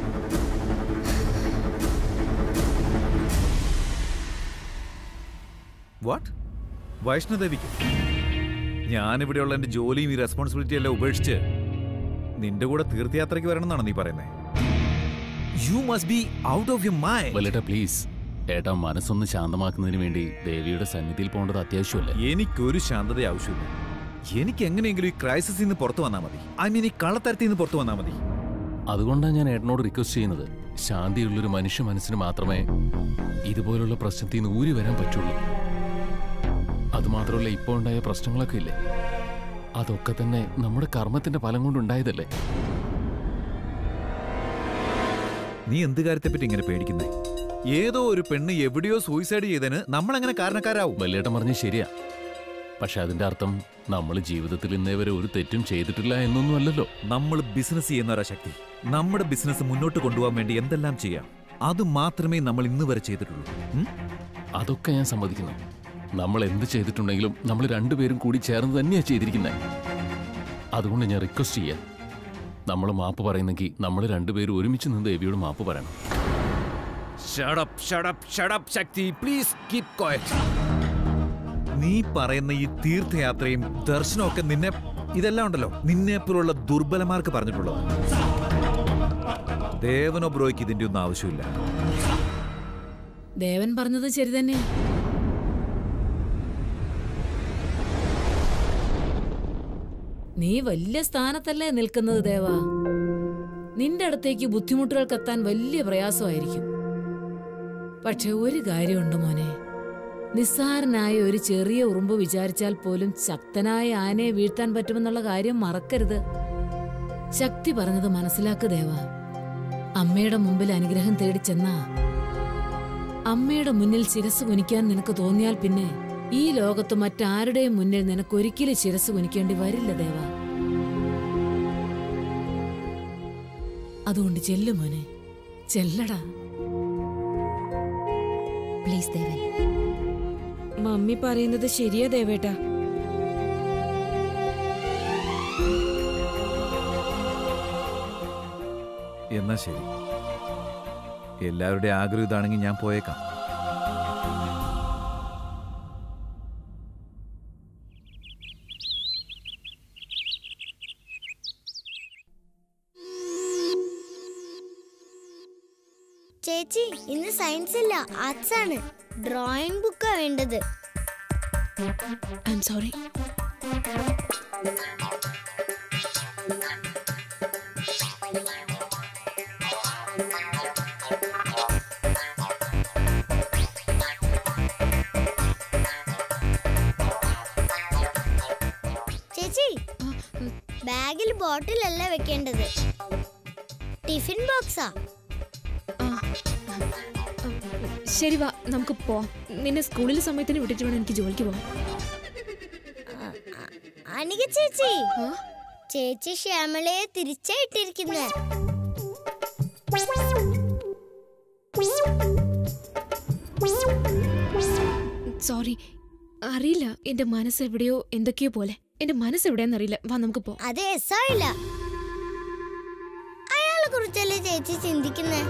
വാട്ട് വൈഷ്ണദേവിക്ക് ഞാനിവിടെയുള്ള എന്റെ ജോലിയും ഈ റെസ്പോൺസിബിലിറ്റി എല്ലാം ഉപേക്ഷിച്ച് നിന്റെ കൂടെ തീർത്ഥയാത്രയ്ക്ക് വരണമെന്നാണ് നീ പറയുന്നത് you must be out of you my
വല്ലേട്ടാ പ്ലീസ് ഏട്ടാ മനസ്സൊന്ന് ശാന്തമാക്കുന്നതിന് വേണ്ടി ദേവിയുടെ സന്നിധിയിൽ പോകേണ്ടത് അത്യാവശ്യമല്ലേ
എനിക്കൊരു ശാന്തത ആവശ്യമില്ല എനിക്ക് എങ്ങനെയെങ്കിലും ഈ ക്രൈസിസിൽ നിന്ന് പുറത്തു വന്നാൽ മതി ഐ മീൻ ഈ കള്ളത്തരത്തിൽ നിന്ന് പുറത്തു വന്നാൽ മതി
അതുകൊണ്ടാണ് ഞാൻ ഏട്ടനോട് റിക്വസ്റ്റ് ചെയ്യുന്നത് ശാന്തിയുള്ളൊരു മനുഷ്യ മനസ്സിന് മാത്രമേ ഇതുപോലുള്ള പ്രശ്നത്തിൽ നിന്ന് ഊരി വരാൻ പറ്റുള്ളൂ അതുമാത്രമല്ല ഇപ്പോൾ ഉണ്ടായ പ്രശ്നങ്ങളൊക്കെ ഇല്ലേ അതൊക്കെ തന്നെ നമ്മുടെ കർമ്മത്തിന്റെ ഫലം കൊണ്ടുണ്ടായതല്ലേ
നീ എന്ത് കാര്യത്തെപ്പറ്റി ഇങ്ങനെ പേടിക്കുന്നേ ഏതോ ഒരു പെണ്ണ് എവിടെയോ സൂയിസൈഡ് ചെയ്തതിന് നമ്മൾ എങ്ങനെ കാരണക്കാരാവും
വല്ലേട്ടൻ പറഞ്ഞ ശരിയാ പക്ഷെ അതിന്റെ അർത്ഥം നമ്മൾ ജീവിതത്തിൽ ഇന്നേ വരെ ഒരു തെറ്റും ചെയ്തിട്ടില്ല എന്നൊന്നും അല്ലല്ലോ
നമ്മൾ ബിസിനസ് ചെയ്യുന്നവരാ ശക്തി നമ്മുടെ ബിസിനസ് മുന്നോട്ട് കൊണ്ടുപോകാൻ വേണ്ടി എന്തെല്ലാം ചെയ്യാം അത് മാത്രമേ നമ്മൾ ഇന്ന് വരെ ചെയ്തിട്ടുള്ളൂ ഉം?
അതൊക്കെ ഞാൻ സമ്മതിക്കുന്നു നമ്മൾ എന്ത് ചെയ്തിട്ടുണ്ടെങ്കിലും നമ്മൾ രണ്ടുപേരും കൂടി ചേർന്ന് തന്നെയാ ചെയ്തിരിക്കുന്നത് അതുകൊണ്ട് ഞാൻ റിക്വസ്റ്റ് ചെയ്യാം നമ്മൾ മാപ്പ് പറയുന്നെങ്കിൽ നമ്മൾ രണ്ടുപേരും ഒരുമിച്ച് നിന്ന് ദേവിയോട് മാപ്പ് പറയണം
Shut up, shut up, shut up, Shakti please keep quiet. നീ പറയുന്ന ഈ തീർത്ഥയാത്രയും ദർശനമൊക്കെ നിന്നെ ഇതെല്ലാം ഉണ്ടല്ലോ നിന്നെ പോലുള്ള ദുർബലമാർക്ക് പറഞ്ഞിട്ടുള്ളത് ദേവനോ ബ്രോയ്ക്ക് ഇതിന്റെ ഒന്നും ആവശ്യമില്ല
ദേവൻ പറഞ്ഞത് ശരി തന്നെയാ നീ വലിയ സ്ഥാനത്തല്ലേ നിൽക്കുന്നത് ദേവാ നിന്റെ അടുത്തേക്ക് ബുദ്ധിമുട്ടുകൾക്ക് എത്താൻ വലിയ പ്രയാസമായിരിക്കും പക്ഷെ ഒരു കാര്യമുണ്ട് മോനെ നിസ്സാരനായ ഒരു ചെറിയ ഉറുമ്പ് വിചാരിച്ചാൽ പോലും ശക്തനായ ആനയെ വീഴ്ത്താൻ പറ്റുമെന്നുള്ള കാര്യം മറക്കരുത് ശക്തി പറഞ്ഞത് മനസ്സിലാക്ക് ദേവ അമ്മയുടെ മുമ്പിൽ അനുഗ്രഹം തേടി ചെന്നാ അമ്മയുടെ മുന്നിൽ ശിരസ് കുനിക്കാൻ നിനക്ക് തോന്നിയാൽ പിന്നെ ഈ ലോകത്ത് മറ്റാരുടെയും മുന്നിൽ നിനക്ക് ഒരിക്കലും ശിരസ് കുനിക്കേണ്ടി വരില്ല ദേവ അതുകൊണ്ട് ചെല്ലു മോനെ ചെല്ലടാ
പ്ലീസ് ദേവൻ
മമ്മി പറയുന്നത് ശരിയാ ദേവേട്ടാ
എന്നാ ശരി എല്ലാവരുടെയും ആഗ്രഹം ഇതാണെങ്കിൽ ഞാൻ പോയേക്കാം
ചേച്ചി ഇന്ന് സയൻസ് ഇല്ല ആർട്സ് ആണ് ഡ്രോയിങ് ബുക്കാ വേണ്ടത്
ഐ എം സോറി
ചേച്ചി ബാഗിൽ ബോട്ടിലല്ല വെക്കേണ്ടത് ടിഫിൻ ബോക്സാ
ശരി വാ നമുക്ക് പോവാം നിന്നെ സ്കൂളിൽ സമയത്തിന് വിട്ടിട്ട് വേണം എനിക്ക് ജോലിക്ക് പോവാൻ
അനിക ചേച്ചി ചേച്ചി ശ്യാമളയെ തിരിച്ചാ ഇട്ടിരിക്കുന്നെ
സോറി അറിയില്ല എന്റെ മനസ്സ് എവിടെയോ എന്തൊക്കെയോ പോലെ എന്റെ മനസ്സ് എവിടെയാന്ന് അറിയില്ല വാ നമുക്ക് പോവാം
അത് എസ്സായില്ല അയാളെ കുറിച്ചല്ലേ ചേച്ചി ചിന്തിക്കുന്നേ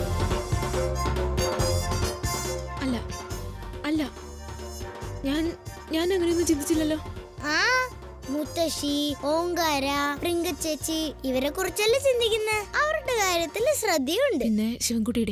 അല്ല അല്ല ഞാൻ ഞാൻ അങ്ങനെയൊന്നും ചിന്തിച്ചില്ലല്ലോ
ആ മുത്തശ്ശി ഓങ്കാര പ്രിങ്ക ചേച്ചി ഇവരെ കുറിച്ചല്ലേ ചിന്തിക്കുന്നേ അവരുടെ കാര്യത്തിൽ ശ്രദ്ധയുണ്ട്
പിന്നെ ശിവൻകുട്ടിയുടെ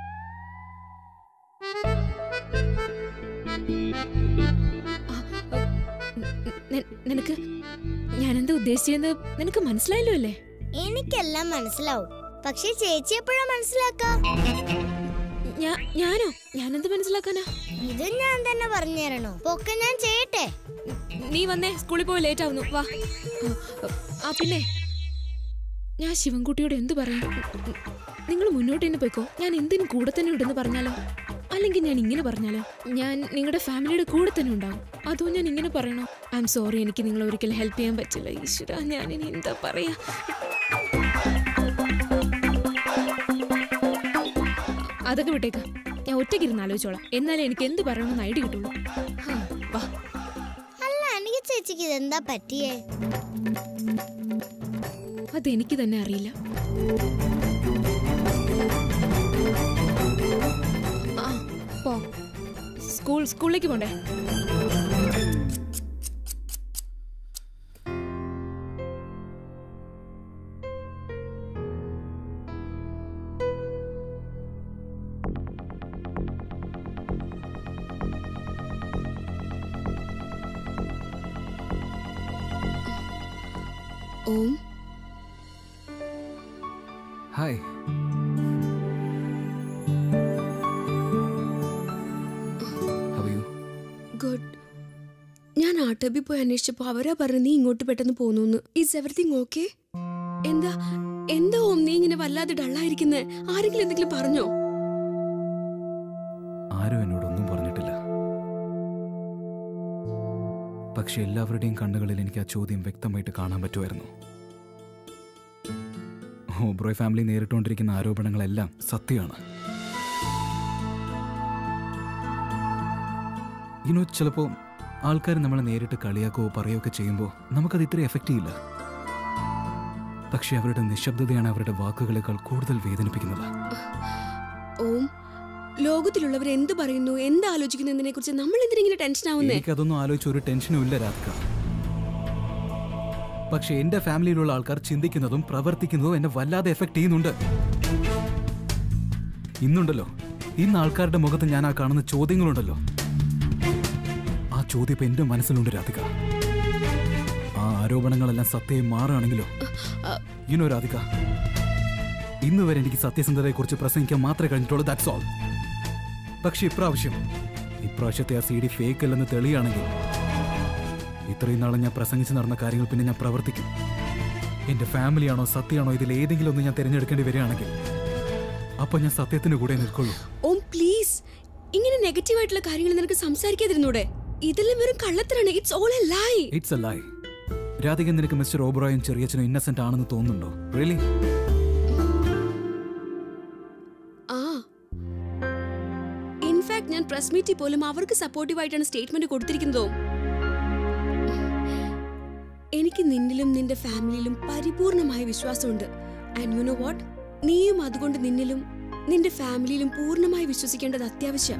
നിനക്ക് ഞാനെന്താ ഉദ്ദേശിച്ചെന്ന് നിനക്ക് മനസ്സിലായല്ലോ അല്ലേ
എനിക്കെല്ലാം മനസ്സിലാവും പക്ഷെ ചേച്ചി എപ്പോഴാ മനസ്സിലാക്ക
ഞാ- ഞാനോ ഞാനെന്ത് മനസ്സിലാക്കാനാ
ഇത് ഞാൻ തന്നെ പറഞ്ഞു തരണോ പൊക്കെ ഞാൻ ചെയ്യട്ടെ
നീ വന്നേ സ്കൂളിൽ പോയി ലേറ്റ് ആവുന്നു വാ ആ പിന്നെ ഞാൻ ശിവൻകുട്ടിയോട് എന്ത് പറയും നിങ്ങൾ മുന്നോട്ട് തന്നെ പോയിക്കോ ഞാൻ എന്തിനും കൂടെ തന്നെ ഉണ്ടെന്ന് പറഞ്ഞാലോ അല്ലെങ്കിൽ ഞാൻ ഇങ്ങനെ പറഞ്ഞാലോ ഞാൻ നിങ്ങളുടെ ഫാമിലിയുടെ കൂടെ തന്നെ ഉണ്ടാവും അതോ ഞാൻ ഇങ്ങനെ പറയണോ ഐ എം സോറി എനിക്ക് നിങ്ങളെ ഒരിക്കലും ഹെൽപ്പ് ചെയ്യാൻ പറ്റില്ല ഈശ്വര ഞാൻ ഇനി എന്താ പറയാ അതൊക്കെ വിട്ടേക്ക് ഞാൻ ഒറ്റയ്ക്കിരുന്ന് ആലോചിച്ചോളാം എന്നാലേ എനിക്ക് എന്ത് പറയണമെന്ന് ഐഡിയ കിട്ടുള്ളൂ ഹാ, വാ
അല്ല എനിക്ക് ചേച്ചിക്ക് ഇതെന്താ പറ്റിയേ
അതെനിക്ക് തന്നെ അറിയില്ല ആ പോ സ്കൂൾ സ്കൂളിലേക്ക് പോണ്ടേ
hmm
hi How are you?
Good ഞാൻ ആട്ടബി പോയി അന്വേഷിച്ചപ്പോ അവരാ പറഞ്ഞു നീ ഇങ്ങോട്ട് പെട്ടെന്ന് പോന്നു ഈസ് എവറിങ് ഓക്കെ എന്താ എന്താ ഓം നീ ഇങ്ങനെ വല്ലാതെ ഡള്ളായിരിക്കുന്നേ ആരെങ്കിലും എന്തെങ്കിലും പറഞ്ഞോ
ആരും എന്നോടൊന്നും പറഞ്ഞിട്ടില്ല പക്ഷെ എല്ലാവരുടെയും കണ്ണുകളിൽ എനിക്ക് ആ ചോദ്യം വ്യക്തമായിട്ട് കാണാൻ പറ്റുമായിരുന്നു ഓബ്രോയ് ഫാമിലി നേരിട്ടുകൊണ്ടിരിക്കുന്ന ആരോപണങ്ങളെല്ലാം സത്യമാണ് ഇനോ ചിലപ്പോൾ ആൾക്കാർ നമ്മളെ നേരിട്ട് കളിയാക്കുകയോ പറയുകയൊക്കെ ചെയ്യുമ്പോൾ നമുക്കത് ഇത്ര എഫക്റ്റ് ചെയ്യില്ല പക്ഷെ അവരുടെ നിശബ്ദതയാണ് അവരുടെ വാക്കുകളേക്കാൾ കൂടുതൽ വേദനിപ്പിക്കുന്നത്
ഓം ലോകത്തിലുള്ളവർ എന്ത് പറയുന്നു എന്ത് ആലോചിക്കുന്നു എന്നതിനെ കുറിച്ച് നമ്മൾ എന്തിനാ ഇങ്ങനെ ടെൻഷൻ ആവുന്നേ
എനിക്കതൊന്നും ആലോചിച്ച് ഒരു ടെൻഷനും ഇല്ല രാധിക പക്ഷെ എന്റെ ഫാമിലിയിലുള്ള ആൾക്കാർ ചിന്തിക്കുന്നതും പ്രവർത്തിക്കുന്നതും എന്നെ വല്ലാതെ എഫക്ട് ചെയ്യുന്നുണ്ട് ഇന്നുണ്ടല്ലോ ഇന്ന് ആൾക്കാരുടെ മുഖത്ത് ഞാൻ ആ കാണുന്ന ചോദ്യങ്ങളുണ്ടല്ലോ ആ ചോദ്യം ഇപ്പൊ എന്റെ മനസ്സിലുണ്ട് രാധിക ആ ആരോപണങ്ങളെല്ലാം സത്യം മാറുകയാണെങ്കിലോ ഇനോ രാധിക ഇന്ന് വരെ എനിക്ക് സത്യസന്ധതയെ കുറിച്ച് പ്രസംഗിക്കാൻ മാത്രമേ കഴിഞ്ഞിട്ടുള്ളൂ ദാറ്റ്സ് ഓൾ പക്ഷെ ഇപ്രാവശ്യം ഇപ്രാവശ്യത്തെ ആ സി ഡി ഫേക്ക് അല്ലെന്ന് തെളിയാണെങ്കിൽ ഇത്രയും നാളെ ഞാൻ പ്രസംഗിച്ച് നടന്ന കാര്യങ്ങൾ പിന്നെ ഞാൻ പ്രവർത്തിക്കും എന്റെ ഫാമിലിയാണോ സത്യമാണോ ഇതിൽ ഏതെങ്കിലും ഒന്ന് ഞാൻ തിരഞ്ഞെടുക്കേണ്ടി വരികയാണെങ്കിൽ അപ്പൊ ഞാൻ സത്യത്തിന് കൂടെ നിൽക്കുള്ളൂ
ഓം പ്ലീസ് ഇങ്ങനെ നെഗറ്റീവ് ആയിട്ടുള്ള കാര്യങ്ങൾ നിനക്ക് സംസാരിക്കാതിരുന്നൂടെ ഇതെല്ലാം വെറും കള്ളത്തരാണ് it's all a lie
it's a lie Radhika നിനക്ക് മിസ്റ്റർ ഓബ്രോയും ചെറിയച്ഛനും ഇന്നസെന്റ് ആണെന്ന് തോന്നുന്നുണ്ടോ റിയലി
ആ ഇൻഫാക്ട് ഞാൻ പ്രസ് മീറ്റിൽ പോലും അവർക്ക് സപ്പോർട്ടീവായിട്ടാണ് സ്റ്റേറ്റ്മെന്റ് കൊടുത്തിരിക്കുന്നതോ എനിക്ക് നിന്നിലും നിന്റെ ഫാമിലിയിലും പരിപൂർണമായ വിശ്വാസമുണ്ട് ആൻഡ് യു നോ വാട്ട് നീയും അതുകൊണ്ട് നിന്നിലും നിന്റെ ഫാമിലിയിലും പൂർണ്ണമായി വിശ്വസിക്കേണ്ടത് അത്യാവശ്യം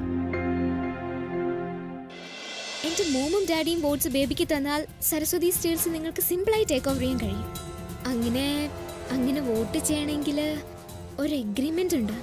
എന്റെ മോമും ഡാഡിയും ബോട്ട്സ് ബേബിക്ക് തന്നാൽ സരസ്വതി സ്റ്റീൽസ് നിങ്ങൾക്ക് സിമ്പിളായി ടേക്ക് ഓവർ ചെയ്യാൻ കഴിയും അങ്ങനെ അങ്ങനെ വോട്ട് ചെയ്യണമെങ്കിൽ ഒരു എഗ്രിമെന്റ് ഉണ്ട്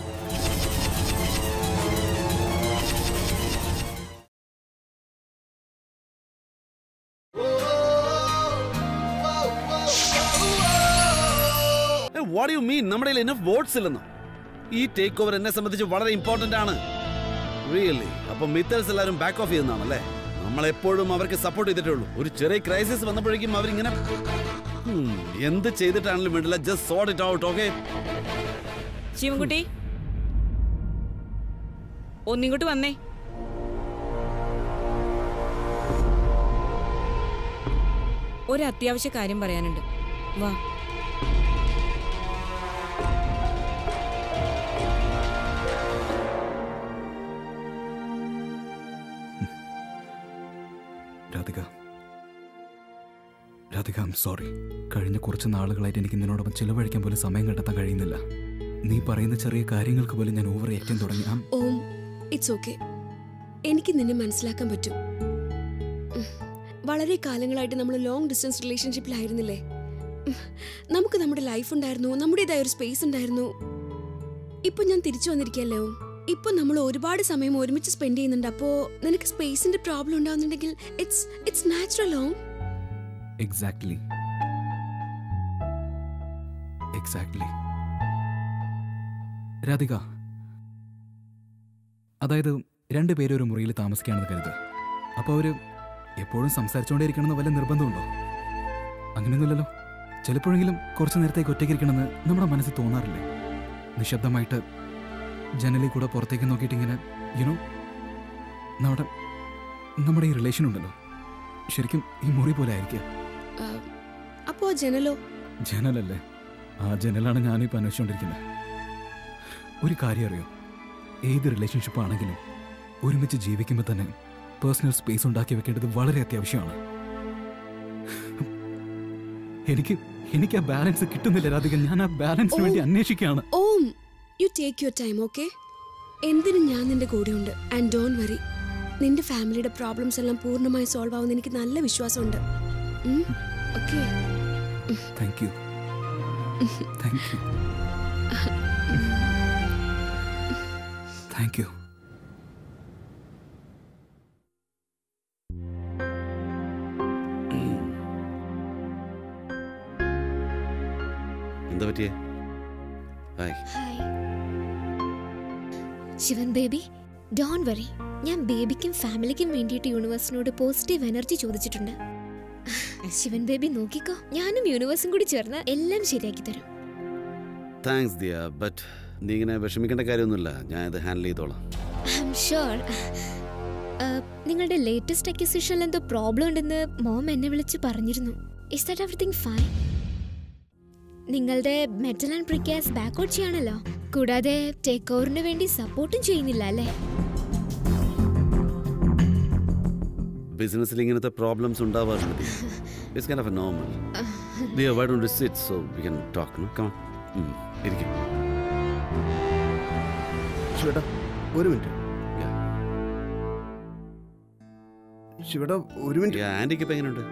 വാട്ട് യു മീൻ നമ്മുടെ എനഫ് വോട്ട്സ് ഇല്ലെന്നോ ഈ ടേക്ക് ഓവർ എന്നെ സംബന്ധിച്ച് വളരെ ഇമ്പോർട്ടന്റ് ആണ് റിയലി അപ്പൊ മിത്തേഴ്സ് എല്ലാവരും ബാക്ക് ഓഫ് ചെയ്യുന്നതാണല്ലേ നമ്മൾ എപ്പോഴും അവർക്ക് സപ്പോർട്ട് ചെയ്തിട്ടുള്ളൂ ഒരു ചെറിയ ക്രൈസിസ് വന്നപ്പോഴേക്കും അവരിങ്ങനെ hmm, എന്ത് ചെയ്തിട്ടാണെങ്കിലും വേണ്ടില്ല just sort it out okay
Sivankutty ഒന്നിങ്ങോട്ട് വന്നേ ഒരു അത്യാവശ്യ കാര്യം പറയാനുണ്ട് വാ
രാധിക രാധിക ഐം സോറി കഴിഞ്ഞ കുറച്ച് നാളുകളായിട്ട് എനിക്ക് നിന്നോടൊപ്പം ചിലവഴിക്കാൻ പോലും സമയം കണ്ടെത്താൻ കഴിയുന്നില്ല നീ പറയുന്ന ചെറിയ കാര്യങ്ങൾക്ക് പോലും ഞാൻ ഓവർ ചെയ്യാൻ തുടങ്ങി ആ
ഓം ഇറ്റ്സ് ഓക്കെ എനിക്ക് നിന്നെ മനസ്സിലാക്കാൻ പറ്റും ഉം. വളരെ കാലങ്ങളായിട്ട് നമ്മൾ ലോങ് ഡിസ്റ്റൻസ് റിലേഷൻഷിപ്പിലായിരുന്നില്ലേ ഉം. നമുക്ക് നമ്മുടെ ലൈഫ് ഉണ്ടായിരുന്നു നമ്മുടേതായ ഒരു സ്പേസ് ഉണ്ടായിരുന്നു ഇപ്പൊ ഞാൻ തിരിച്ചു വന്നിരിക്കല്ലേ ഓം ഇപ്പൊ നമ്മൾ ഒരുപാട് സമയം ഒരുമിച്ച് സ്പെൻഡ് ചെയ്യുന്നുണ്ട് അപ്പോ നിനക്ക് സ്പേസിന്റെ പ്രോബ്ലം ഉണ്ടാവുന്നുണ്ടെങ്കിൽ it's it's natural hmm
exactly exactly Radhika അതായത് രണ്ടുപേരും ഒരു മുറിയിൽ താമസിക്കുകയാണെന്ന് കരുത് അപ്പോൾ അവര് എപ്പോഴും സംസാരിച്ചുകൊണ്ടേയിരിക്കണമെന്ന് വല്ല നിർബന്ധമുണ്ടോ അങ്ങനെയൊന്നുമില്ലല്ലോ ചിലപ്പോഴെങ്കിലും കുറച്ചു നേരത്തേക്ക് ഒറ്റയ്ക്കിരിക്കണമെന്ന് നമ്മുടെ മനസ്സിൽ തോന്നാറില്ലേ നിശബ്ദമായിട്ട് ജനലിൽ കൂടെ പുറത്തേക്ക് നോക്കിയിട്ട് ഇങ്ങനെ യുനോ നമ്മുടെ നമ്മുടെ ഈ റിലേഷൻ ഉണ്ടല്ലോ ശരിക്കും ഈ മുറി പോലെ ആയിരിക്കുക
ആ, അപ്പോ ആ ജനലോ
ജനലല്ലേ ആ ജനലാണ് ഞാനിപ്പോൾ അന്വേഷിച്ചുകൊണ്ടിരിക്കുന്നത് ഒരു കാര്യം അറിയോ ഏത് റിലേഷൻഷിപ്പ് ആണെങ്കിലും ഒരുമിച്ച് ജീവിക്കുമ്പോൾ തന്നെ പേഴ്സണൽ സ്പേസ് ഉണ്ടാക്കി വെക്കേണ്ടത് വളരെ അത്യാവശ്യമാണ് എനിക്ക് എനിക്ക് ആ ബാലൻസ് കിട്ടുന്നില്ല രാധിക ഞാൻ ആ ബാലൻസിന് വേണ്ടി അന്വേഷിക്കുകയാണ്
hmm you take your time okay എന്തിനും ഞാൻ നിന്റെ കൂടെയുണ്ട് ആൻഡ് ഡോൺ വറി നിന്റെ ഫാമിലിയുടെ പ്രോബ്ലംസ് എല്ലാം പൂർണ്ണമായി സോൾവ് ആവുന്ന എനിക്ക് നല്ല വിശ്വാസമുണ്ട് okay
thank you thank you thank you
എന്താ പറ്റിയേ hi
hi Sivan baby don't worry ഞാൻ ബേബിക്കും ഫാമിലിക്കും വേണ്ടിയിട്ട് യൂണിവേഴ്സിനോട് പോസിറ്റീവ് എനർജി ചോദിച്ചിട്ടുണ്ട് ശിവൻ ബേബി നോക്കിക്കോ ഞാനും യൂണിവേഴ്സും കൂടി ചേർന്ന് എല്ലാം ശരിയാക്കി തരും
താങ്ക്സ് ദിയ ബട്ട് നീ ഇങ്ങനെ വിഷമിക്കേണ്ട കാര്യമൊന്നുമില്ല ഞാൻ ഇത് ഹാൻഡിൽ ചെയ്തോളാം
ഐ എം ഷുവർ നിങ്ങളുടെ ലേറ്റസ്റ്റ് അക്യൂസിഷനിൽ എന്തോ പ്രോബ്ലം ഉണ്ടെന്ന് മോം എന്നെ വിളിച്ച് പറഞ്ഞിരുന്നു ഇസ് ദാറ്റ് എവറിത്തിങ് ഫൈൻ നിങ്ങളുടെ മെറ്റൽ ആൻഡ് പ്രിക്കാസ് ബാക്കൗട്ട് ചെയ്യാണല്ലോ കൂടാതെ ടേക്ക് ഓവറിന് വേണ്ടി സപ്പോർട്ടും ചെയ്യുന്നില്ല അല്ലേ
ബിസിനസ്സിൽ ഇങ്ങനത്തെ പ്രോബ്ലംസ് ഉണ്ടാവാറുണ്ട് it's kind of a normal Diya why don't sit so we can talk now come ഇരിക്കും
ശിവട്ട ഒരു മിനിറ്റ് ശിവട്ട ഒരു മിനിറ്റ്
ആന്റിക്ക് ഇപ്പൊ എങ്ങനെയുണ്ട്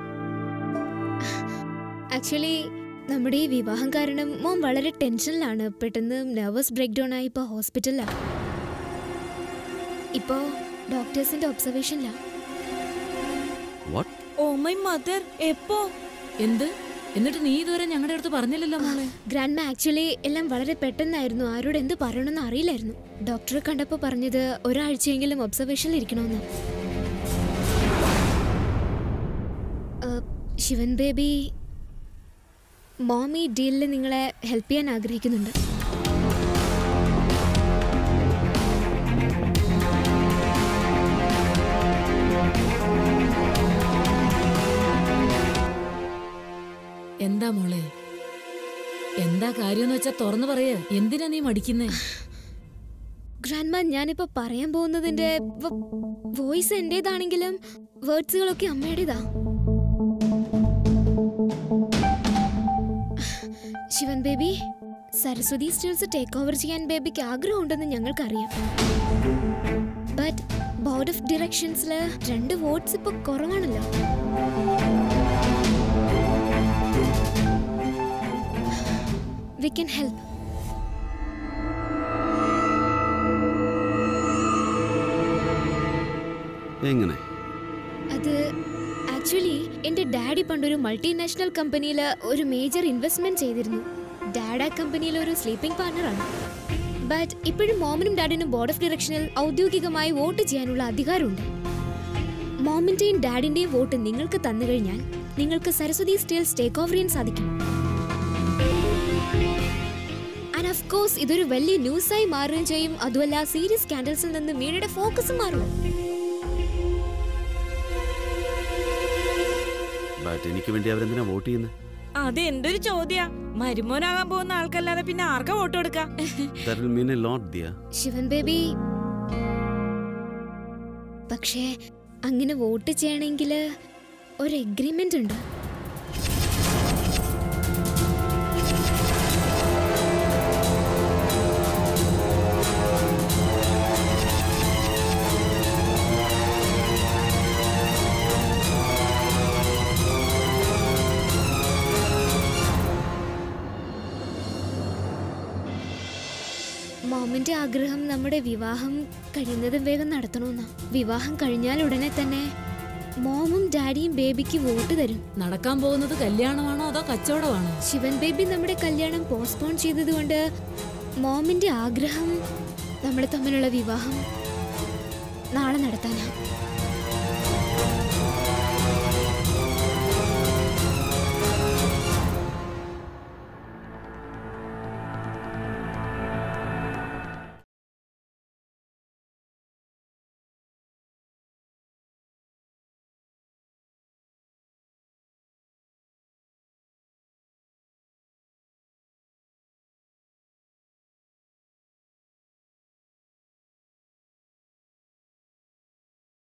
ആക്ച്വലി നമ്മുടെ ഈ വിവാഹം കാരണം മോൻ വളരെ ടെൻഷനിലാണ് പെട്ടെന്ന് നെർവസ് ബ്രേക്ക് ഡൗൺ ആയി ഇപ്പോൾ ഹോസ്പിറ്റലിലാണ് ഇപ്പോൾ ഡോക്ടേഴ്സിന്റെ ഒബ്സർവേഷനിലാണ്
വാട്ട്
ഓ മൈ മദർ എപ്പോ എന്ത്
എന്നിട്ട് നീ ഇതുവരെ ഞങ്ങളുടെ അടുത്ത് പറഞ്ഞില്ലല്ലോ മോളെ
ഗ്രാൻഡ് മാ ആക്ച്വലി എല്ലാം വളരെ പെട്ടെന്നായിരുന്നു ആരോട് എന്ത് പറയണമെന്ന് അറിയില്ലായിരുന്നു ഡോക്ടറെ കണ്ടപ്പോൾ പറഞ്ഞത് ഒരാഴ്ചയെങ്കിലും ഒബ്സർവേഷനിൽ ഇരിക്കണമെന്ന് ഏഹ്, ശിവൻ ബേബി മോം ഈ ഡീലിൽ നിങ്ങളെ ഹെൽപ്പ് ചെയ്യാൻ ആഗ്രഹിക്കുന്നുണ്ട്
എന്താ മോളെ എന്താ കാര്യമെന്ന് വെച്ചാ തുറന്നു പറയേ എന്തിനാ നീ മടിക്കുന്നേ
ഗ്രാൻഡ് മാ ഞാനിപ്പോൾ പറയാൻ പോകുന്നതിന്റെ വോയിസ് എന്റേതാണെങ്കിലും വേർഡ്സുകളൊക്കെ അമ്മയുടേതാ Sivan baby Saraswathi steels take over ചെയ്യാൻ ബേബിക്ക് ആഗ്രഹമുണ്ടെന്ന് ഞങ്ങൾക്കറിയാം ബട്ട് ബോർഡ് ഓഫ് ഡിറക്ഷൻസിൽ രണ്ട് വോട്ട്സ് ഇപ്പൊ കുറവാണല്ലോ വി കൻ ഹെൽപ്പ്
എങ്ങനെ
അത് ആക്ച്വലി എന്റെ ഡാഡി പണ്ടൊരു മൾട്ടിനാഷണൽ കമ്പനിയിൽ ഒരു മേജർ ഇൻവെസ്റ്റ്മെന്റ് ചെയ്തിരുന്നു ഡാഡ് ആ കമ്പനിയിൽ ഒരു സ്ലീപ്പിംഗ് പാർട്ണറാണ് ബട്ട് ഇപ്പോഴും മോമിനും ഡാഡിനും ബോർഡ് ഓഫ് ഡയറക്ഷനിൽ ഔദ്യോഗികമായി വോട്ട് ചെയ്യാനുള്ള അധികാരമുണ്ട് മോമിന്റെയും ഡാഡിന്റെയും വോട്ട് നിങ്ങൾക്ക് തന്നു കഴിഞ്ഞാൽ നിങ്ങൾക്ക് സരസ്വതി സ്റ്റീൽസ് ടേക്ക് ഓവർ ചെയ്യാൻ സാധിക്കും ആൻഡ് ഓഫ് കോഴ്സ് ഇതൊരു വലിയ ന്യൂസായി മാറുകയും ചെയ്യും അതുമല്ല സീരിയസ് സ്കാൻഡൽസിൽ നിന്ന് മീഡിയയുടെ ഫോക്കസ് മാറും
ബട്ട് എനിക്ക് വേണ്ടി അവരെന്തിനാ വോട്ട് ചെയ്യുന്നത്
അത് എന്റെ ഒരു ചോദ്യ മരുമോനാകാൻ പോകുന്ന ആൾക്കല്ലാതെ പിന്നെ ആർക്കാ വോട്ട് കൊടുക്കാം
that will mean a lot Diya
Sivan baby പക്ഷേ അങ്ങനെ വോട്ട് ചെയ്യണമെങ്കിൽ ഒരു എഗ്രിമെന്റ് ഉണ്ട് മോമിന്റെ ആഗ്രഹം നമ്മുടെ വിവാഹം കഴിയുന്നതും വേഗം നടത്തണമെന്നാ വിവാഹം കഴിഞ്ഞാൽ ഉടനെ തന്നെ മോമും ഡാഡിയും ബേബിക്ക് വോട്ട് തരും
നടക്കാൻ പോകുന്നത് കല്യാണമാണോ അതോ കച്ചവടമാണോ
ശിവൻ ബേബി നമ്മുടെ കല്യാണം പോസ്റ്റ്പോൺ ചെയ്തതുകൊണ്ട് മോമിന്റെ ആഗ്രഹം നമ്മൾ തമ്മിലുള്ള വിവാഹം നാളെ നടത്താനാ